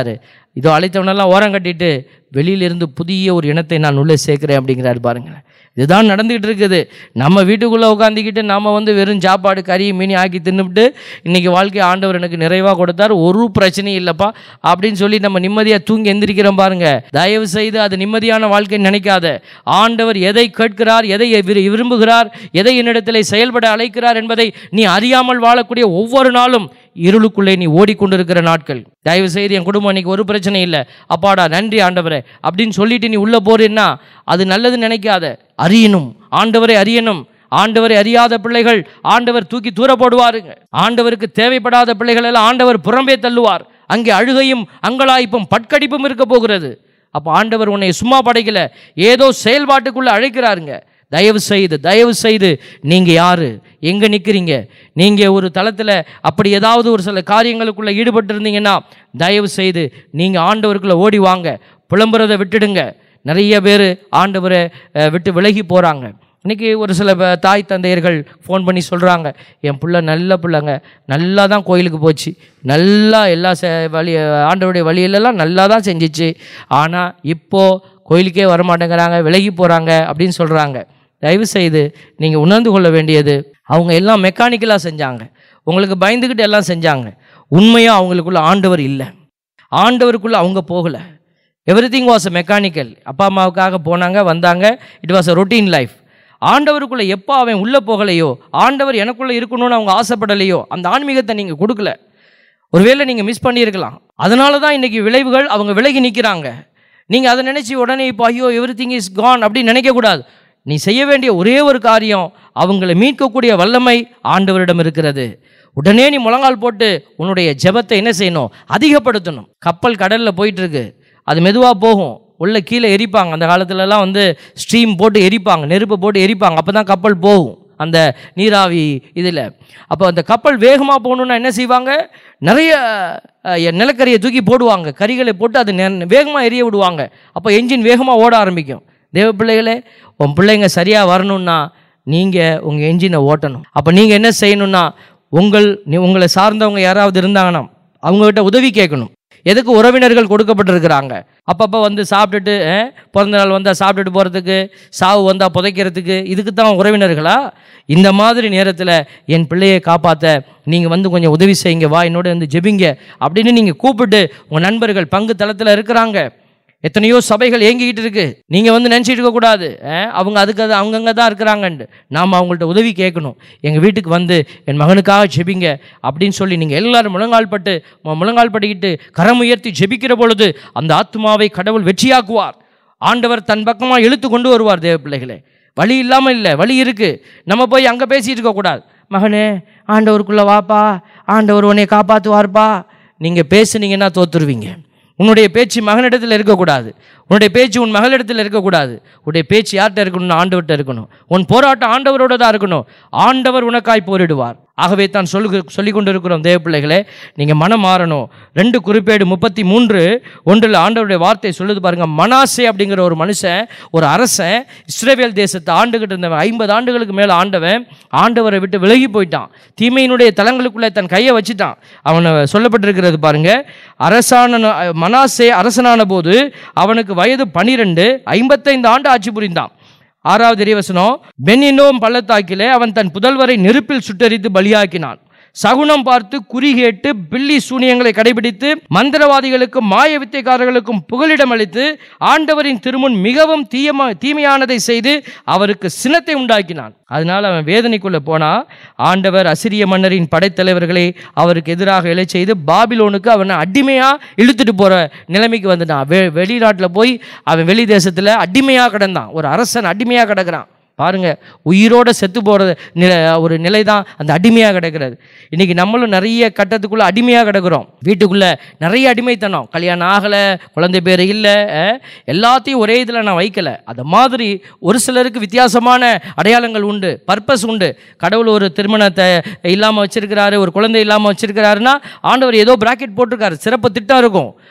இதோ அழைத்தவனெல்லாம் ஓரம் கட்டிட்டு வெளியிலிருந்து புதிய ஒரு இனத்தை நான் உள்ளே சேர்க்கிறேன் அப்படிங்கிறாரு பாருங்களேன் இதுதான் நடந்துக்கிட்டு இருக்குது நம்ம வீட்டுக்குள்ளே உட்காந்துக்கிட்டு நம்ம வந்து வெறும் சாப்பாடு கறி மீனி ஆக்கி தின்னுபிட்டு இன்றைக்கி வாழ்க்கை ஆண்டவர் எனக்கு நிறைவாக கொடுத்தார் ஒரு பிரச்சனையும் இல்லைப்பா அப்படின்னு சொல்லி நம்ம நிம்மதியாக தூங்கி எந்திரிக்கிறோம் பாருங்க தயவு செய்து அது நிம்மதியான வாழ்க்கைன்னு நினைக்காத ஆண்டவர் எதை கேட்கிறார் எதை விரு- விரும்புகிறார் எதை என்னிடத்தில் செயல்பட அழைக்கிறார் என்பதை நீ அறியாமல் வாழக்கூடிய ஒவ்வொரு நாளும் இருளுக்குள்ளே நீ ஓடிக்கொண்டிருக்கிற நாட்கள் தயவு செய்து என் குடும்பம் இன்னைக்கு ஒரு பிரச்சனை இல்லை அப்பாடா நன்றி ஆண்டவரே அப்படின்னு சொல்லிட்டு நீ உள்ளே போறேன்னா அது நல்லதுன்னு நினைக்காத அறியணும் ஆண்டவரை அறியணும் ஆண்டவரை அறியாத பிள்ளைகள் ஆண்டவர் தூக்கி தூர போடுவாருங்க ஆண்டவருக்கு தேவைப்படாத பிள்ளைகள் எல்லாம் ஆண்டவர் புறம்பே தள்ளுவார் அங்கே அழுகையும் அங்கலாய்ப்பும் பட்கடிப்பும் இருக்க போகிறது அப்போ ஆண்டவர் உன்னை சும்மா படைக்கல ஏதோ செயல்பாட்டுக்குள்ள அழைக்கிறாருங்க தயவு செய்து தயவு செய்து நீங்கள் யார் எங்கே நிற்கிறீங்க நீங்கள் ஒரு தளத்தில் அப்படி ஏதாவது ஒரு சில காரியங்களுக்குள்ளே ஈடுபட்டிருந்தீங்கன்னா தயவு செய்து நீங்கள் ஆண்டவருக்குள்ளே ஓடி வாங்க புலம்புறதை விட்டுடுங்க நிறைய பேர் ஆண்டவரை அஹ், விட்டு விலகி போகிறாங்க இன்றைக்கி ஒரு சில ப- தாய் தந்தையர்கள் ஃபோன் பண்ணி சொல்கிறாங்க என் பிள்ளை நல்ல பிள்ளைங்க நல்லா தான் கோயிலுக்கு போச்சு நல்லா எல்லா செ வழி ஆண்டவருடைய வழியிலெல்லாம் நல்லா தான் செஞ்சிச்சு ஆனால் இப்போது கோயிலுக்கே வரமாட்டேங்கிறாங்க விலகி போகிறாங்க அப்படின்னு சொல்கிறாங்க தயவு செய்து நீங்கள் உணர்ந்து கொள்ள வேண்டியது அவங்க எல்லாம் மெக்கானிக்கலாக செஞ்சாங்க உங்களுக்கு பயந்துக்கிட்டு எல்லாம் செஞ்சாங்க உண்மையாக அவங்களுக்குள்ள ஆண்டவர் இல்லை ஆண்டவருக்குள்ளே அவங்க போகலை everything was a mechanical அப்பா அம்மாவுக்காக போனாங்க வந்தாங்க it was a routine life ஆண்டவருக்குள்ளே எப்போ அவன் உள்ளே போகலையோ ஆண்டவர் எனக்குள்ளே இருக்கணும்னு அவங்க ஆசைப்படலையோ அந்த ஆன்மீகத்தை நீங்கள் கொடுக்கல ஒருவேளை நீங்கள் மிஸ் பண்ணியிருக்கலாம் அதனால தான் இன்றைக்கி விளைவுகள் அவங்க விலகி நிற்கிறாங்க நீங்கள் அதை நினச்சி உடனே இப்போ ஐயோ எவ்ரி திங் இஸ் கான் அப்படின்னு நினைக்கக்கூடாது நீ செய்ய வேண்டிய ஒரே ஒரு காரியம் அவங்களை மீட்கக்கூடிய வல்லமை ஆண்டவரிடம் இருக்கிறது உடனே நீ முழங்கால் போட்டு உன்னுடைய ஜெபத்தை என்ன செய்யணும் அதிகப்படுத்தணும் கப்பல் கடலில் போயிட்டு இருக்கு அது மெதுவாக போகும் உள்ள கீழே எரிப்பாங்க அந்த காலத்துலலாம் வந்து ஸ்ட்ரீம் போட்டு எரிப்பாங்க நெருப்பு போட்டு எரிப்பாங்க அப்போ தான் கப்பல் போகும் அந்த நீராவி இதில் அப்போ அந்த கப்பல் வேகமாக போகணுன்னா என்ன செய்வாங்க நிறைய அஹ், நிலக்கரியை தூக்கி போடுவாங்க கரிகளை போட்டு அது வேகமாக எரிய விடுவாங்க அப்போ என்ஜின் வேகமாக ஓட ஆரம்பிக்கும் தேவ பிள்ளைகளே உன் பிள்ளைங்க சரியாக வரணும்னா நீங்கள் உங்கள் என்ஜினை ஓட்டணும் அப்போ நீங்கள் என்ன செய்யணும்னா உங்கள் நீ- உங்களை சார்ந்தவங்க யாராவது இருந்தாங்கன்னா அவங்ககிட்ட உதவி கேட்கணும் எதுக்கு உறவினர்கள் கொடுக்கப்பட்டிருக்கிறாங்க அப்பப்போ வந்து சாப்பிட்டுட்டு அஹ், பிறந்த நாள் வந்தால் சாப்பிட்டுட்டு போகிறதுக்கு சாவு வந்தால் புதைக்கிறதுக்கு இதுக்கு தான் உறவினர்களா இந்த மாதிரி நேரத்தில் என் பிள்ளையை காப்பாற்ற நீங்கள் வந்து கொஞ்சம் உதவி செய்யுங்க வா என்னோட வந்து ஜெபிங்க அப்படின்னு நீங்கள் கூப்பிட்டு உங்கள் நண்பர்கள் பங்கு தளத்தில் இருக்கிறாங்க எத்தனையோ சபைகள் ஏங்கிக்கிட்டு இருக்கு நீங்கள் வந்து நினச்சிட்டு இருக்கக்கூடாது அஹ், அவங்க அதுக்கு அது அவங்கங்க தான் இருக்கிறாங்கன்ட்டு நாம் அவங்கள்ட்ட உதவி கேட்கணும் எங்கள் வீட்டுக்கு வந்து என் மகனுக்காக ஜெபிங்க அப்படின்னு சொல்லி நீங்கள் எல்லாரும் முழங்கால் பட்டு மு- முழங்கால் பட்டுக்கிட்டு கரம் உயர்த்தி ஜெபிக்கிற பொழுது அந்த ஆத்மாவை கடவுள் வெற்றியாக்குவார் ஆண்டவர் தன் பக்கமாக இழுத்து கொண்டு வருவார் தேவ பிள்ளைகளே வழி இல்லாமல் இல்லை வழி இருக்குது நம்ம போய் அங்கே பேசிட்டு இருக்கக்கூடாது மகனே ஆண்டவருக்குள்ளே வாப்பா ஆண்டவர் உன்னை காப்பாற்றுவார்ப்பா நீங்கள் பேசுனீங்கன்னா தோத்துருவீங்க உன்னுடைய பேச்சு மகனிடத்தில் இருக்கக்கூடாது உன்னுடைய பேச்சு உன் மகளிடத்தில் இருக்கக்கூடாது உன்னுடைய பேச்சு யார்கிட்ட இருக்கணும்னு ஆண்டவர்கிட்ட இருக்கணும் உன் போராட்டம் ஆண்டவரோட தான் இருக்கணும் ஆண்டவர் உனக்காய் போரிடுவார் ஆகவே தான் சொல்லு சொல்லி கொண்டு இருக்கிறோம் தேவ பிள்ளைகளே நீங்கள் மனம் மாறணும் ரெண்டு குறிப்பேடு முப்பத்தி மூன்று ஒன்றில் ஆண்டவருடைய வார்த்தை சொல்லுது பாருங்க மனாசே அப்படிங்கிற ஒரு மனுஷன் ஒரு அரசன் இஸ்ரேவேல் தேசத்தை ஆண்டுகிட்டு இருந்தவன் ஐம்பது ஆண்டுகளுக்கு மேலே ஆண்டவன் ஆண்டவரை விட்டு விலகி போயிட்டான் தீமையினுடைய தலங்களுக்குள்ளே தன் கையை வச்சுட்டான் அவனை சொல்லப்பட்டிருக்கிறது பாருங்க அரசான மனாசே அரசனான போது அவனுக்கு வயது பனிரெண்டு ஐம்பத்தைந்து ஆண்டு ஆட்சி புரிந்தான் ஆறாவது இறைவசனம் பென்னினோம் பள்ளத்தாக்கிலே அவன் தன் புதல்வரை நெருப்பில் சுட்டெரித்து பலியாக்கினான் சகுனம் பார்த்து குறி கேட்டு பில்லி சூனியங்களை கடைபிடித்து மந்திரவாதிகளுக்கும் மாய வித்தைக்காரர்களுக்கும் புகலிடம் அளித்து ஆண்டவரின் திருமுன் மிகவும் தீயமா தீமையானதை செய்து அவருக்கு சினத்தை உண்டாக்கினான் அதனால் அவன் வேதனைக்குள்ளே போனா ஆண்டவர் அசிரிய மன்னரின் படைத்தலைவர்களை அவருக்கு எதிராக இழை செய்து பாபிலோனுக்கு அவனை அடிமையாக இழுத்துட்டு போகிற நிலைமைக்கு வந்துட்டான் வெ வெளிநாட்டில் போய் அவன் வெளி தேசத்தில் அடிமையாக கிடந்தான் ஒரு அரசன் அடிமையாக கிடக்கிறான் பாருங்க உயிரோட செத்து போகிற நிலை ஒரு நிலை தான் அந்த அடிமையாக கிடக்கிறது இன்றைக்கி நம்மளும் நிறைய கட்டத்துக்குள்ளே அடிமையாக கிடக்கிறோம் வீட்டுக்குள்ளே நிறைய அடிமைத்தனம் கல்யாணம் ஆகலை குழந்தை பேர் இல்லை அஹ், எல்லாத்தையும் ஒரே இதில் நான் வைக்கலை அது மாதிரி ஒரு சிலருக்கு வித்தியாசமான அடையாளங்கள் உண்டு பர்பஸ் உண்டு கடவுள் ஒரு திருமணத்தை இல்லாமல் வச்சிருக்கிறாரு ஒரு குழந்தை இல்லாமல் வச்சிருக்கிறாருன்னா ஆண்டவர் ஏதோ பிராக்கெட் போட்டிருக்காரு சிறப்பு திட்டம் இருக்கும்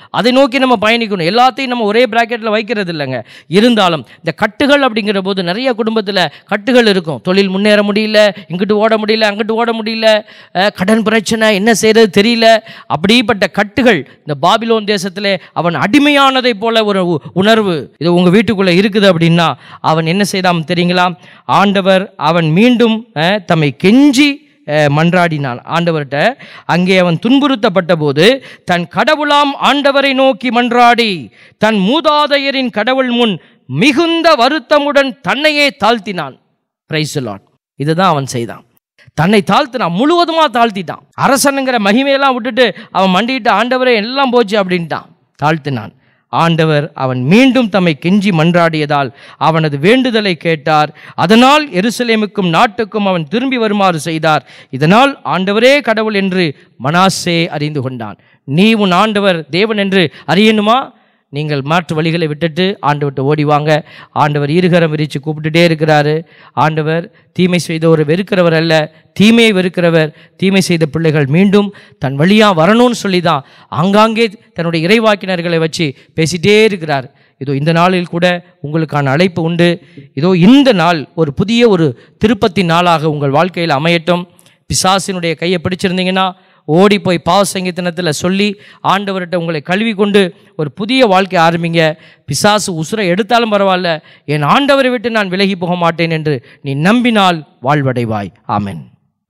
அதை நோக்கி நம்ம பயணிக்கணும் எல்லாத்தையும் நம்ம ஒரே பிராக்கெட்டில் வைக்கிறது இல்லைங்க இருந்தாலும் இந்த கட்டுகள் அப்படிங்கிற போது நிறைய குடும்பத்தில் கட்டுகள் இருக்கும் தொழில் முன்னேற முடியல இங்கிட்டு ஓட முடியல அங்கிட்டு ஓட முடியல அஹ், கடன் பிரச்சனை என்ன செய்யறது தெரியல அப்படிப்பட்ட கட்டுகள் இந்த பாபிலோன் தேசத்திலே அவன் அடிமையானதை போல ஒரு உ- உணர்வு இது உங்கள் வீட்டுக்குள்ளே இருக்குது அப்படின்னா அவன் என்ன செய்தான் தெரியுங்களா ஆண்டவர் அவன் மீண்டும் அஹ், தம்மை கெஞ்சி அஹ், மன்றாடினான் ஆண்டவர்கிட்ட அங்கே அவன் துன்புறுத்தப்பட்ட போது தன் கடவுளாம் ஆண்டவரை நோக்கி மன்றாடி தன் மூதாதையரின் கடவுள் முன் மிகுந்த வருத்தமுடன் தன்னையே தாழ்த்தினான் பிரைசுலான் இதுதான் அவன் செய்தான் தன்னை தாழ்த்தினான் முழுவதுமா தாழ்த்திட்டான் அரசனுங்கிற மகிமையெல்லாம் விட்டுட்டு அவன் மண்டிட்டு ஆண்டவரே எல்லாம் போச்சு அப்படின்ட்டான் தாழ்த்தினான் ஆண்டவர் அவன் மீண்டும் தம்மை கெஞ்சி மன்றாடியதால் அவனது வேண்டுதலை கேட்டார் அதனால் எருசலேமுக்கும் நாட்டுக்கும் அவன் திரும்பி வருமாறு செய்தார் இதனால் ஆண்டவரே கடவுள் என்று மனாசே அறிந்து கொண்டான் நீ உன் ஆண்டவர் தேவன் என்று அறியணுமா நீங்கள் மாற்று வழிகளை விட்டுட்டு ஆண்டவர்கிட்ட ஓடி வாங்க ஆண்டவர் இருகரம் விரித்து கூப்பிட்டுட்டே இருக்கிறாரு ஆண்டவர் தீமை செய்தவர் வெறுக்கிறவர் அல்ல தீமையை வெறுக்கிறவர் தீமை செய்த பிள்ளைகள் மீண்டும் தன் வழியாக வரணும்னு சொல்லி தான் ஆங்காங்கே தன்னுடைய இறைவாக்கினர்களை வச்சு பேசிட்டே இருக்கிறார் இதோ இந்த நாளில் கூட உங்களுக்கான அழைப்பு உண்டு இதோ இந்த நாள் ஒரு புதிய ஒரு திருப்பத்தின் நாளாக உங்கள் வாழ்க்கையில் அமையட்டும் பிசாசினுடைய கையை பிடிச்சிருந்தீங்கன்னா ஓடி போய் பாவ சங்கீதனத்தில் சொல்லி ஆண்டவர்கிட்ட உங்களை கழுவி கொண்டு ஒரு புதிய வாழ்க்கை ஆரம்பிங்க பிசாசு உசுரை எடுத்தாலும் பரவாயில்ல என் ஆண்டவரை விட்டு நான் விலகி போக மாட்டேன் என்று நீ நம்பினால் வாழ்வடைவாய் ஆமென்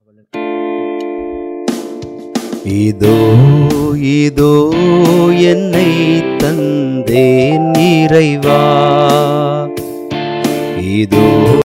இதோ இதோ என்னை தந்தேன் இறைவா இதோ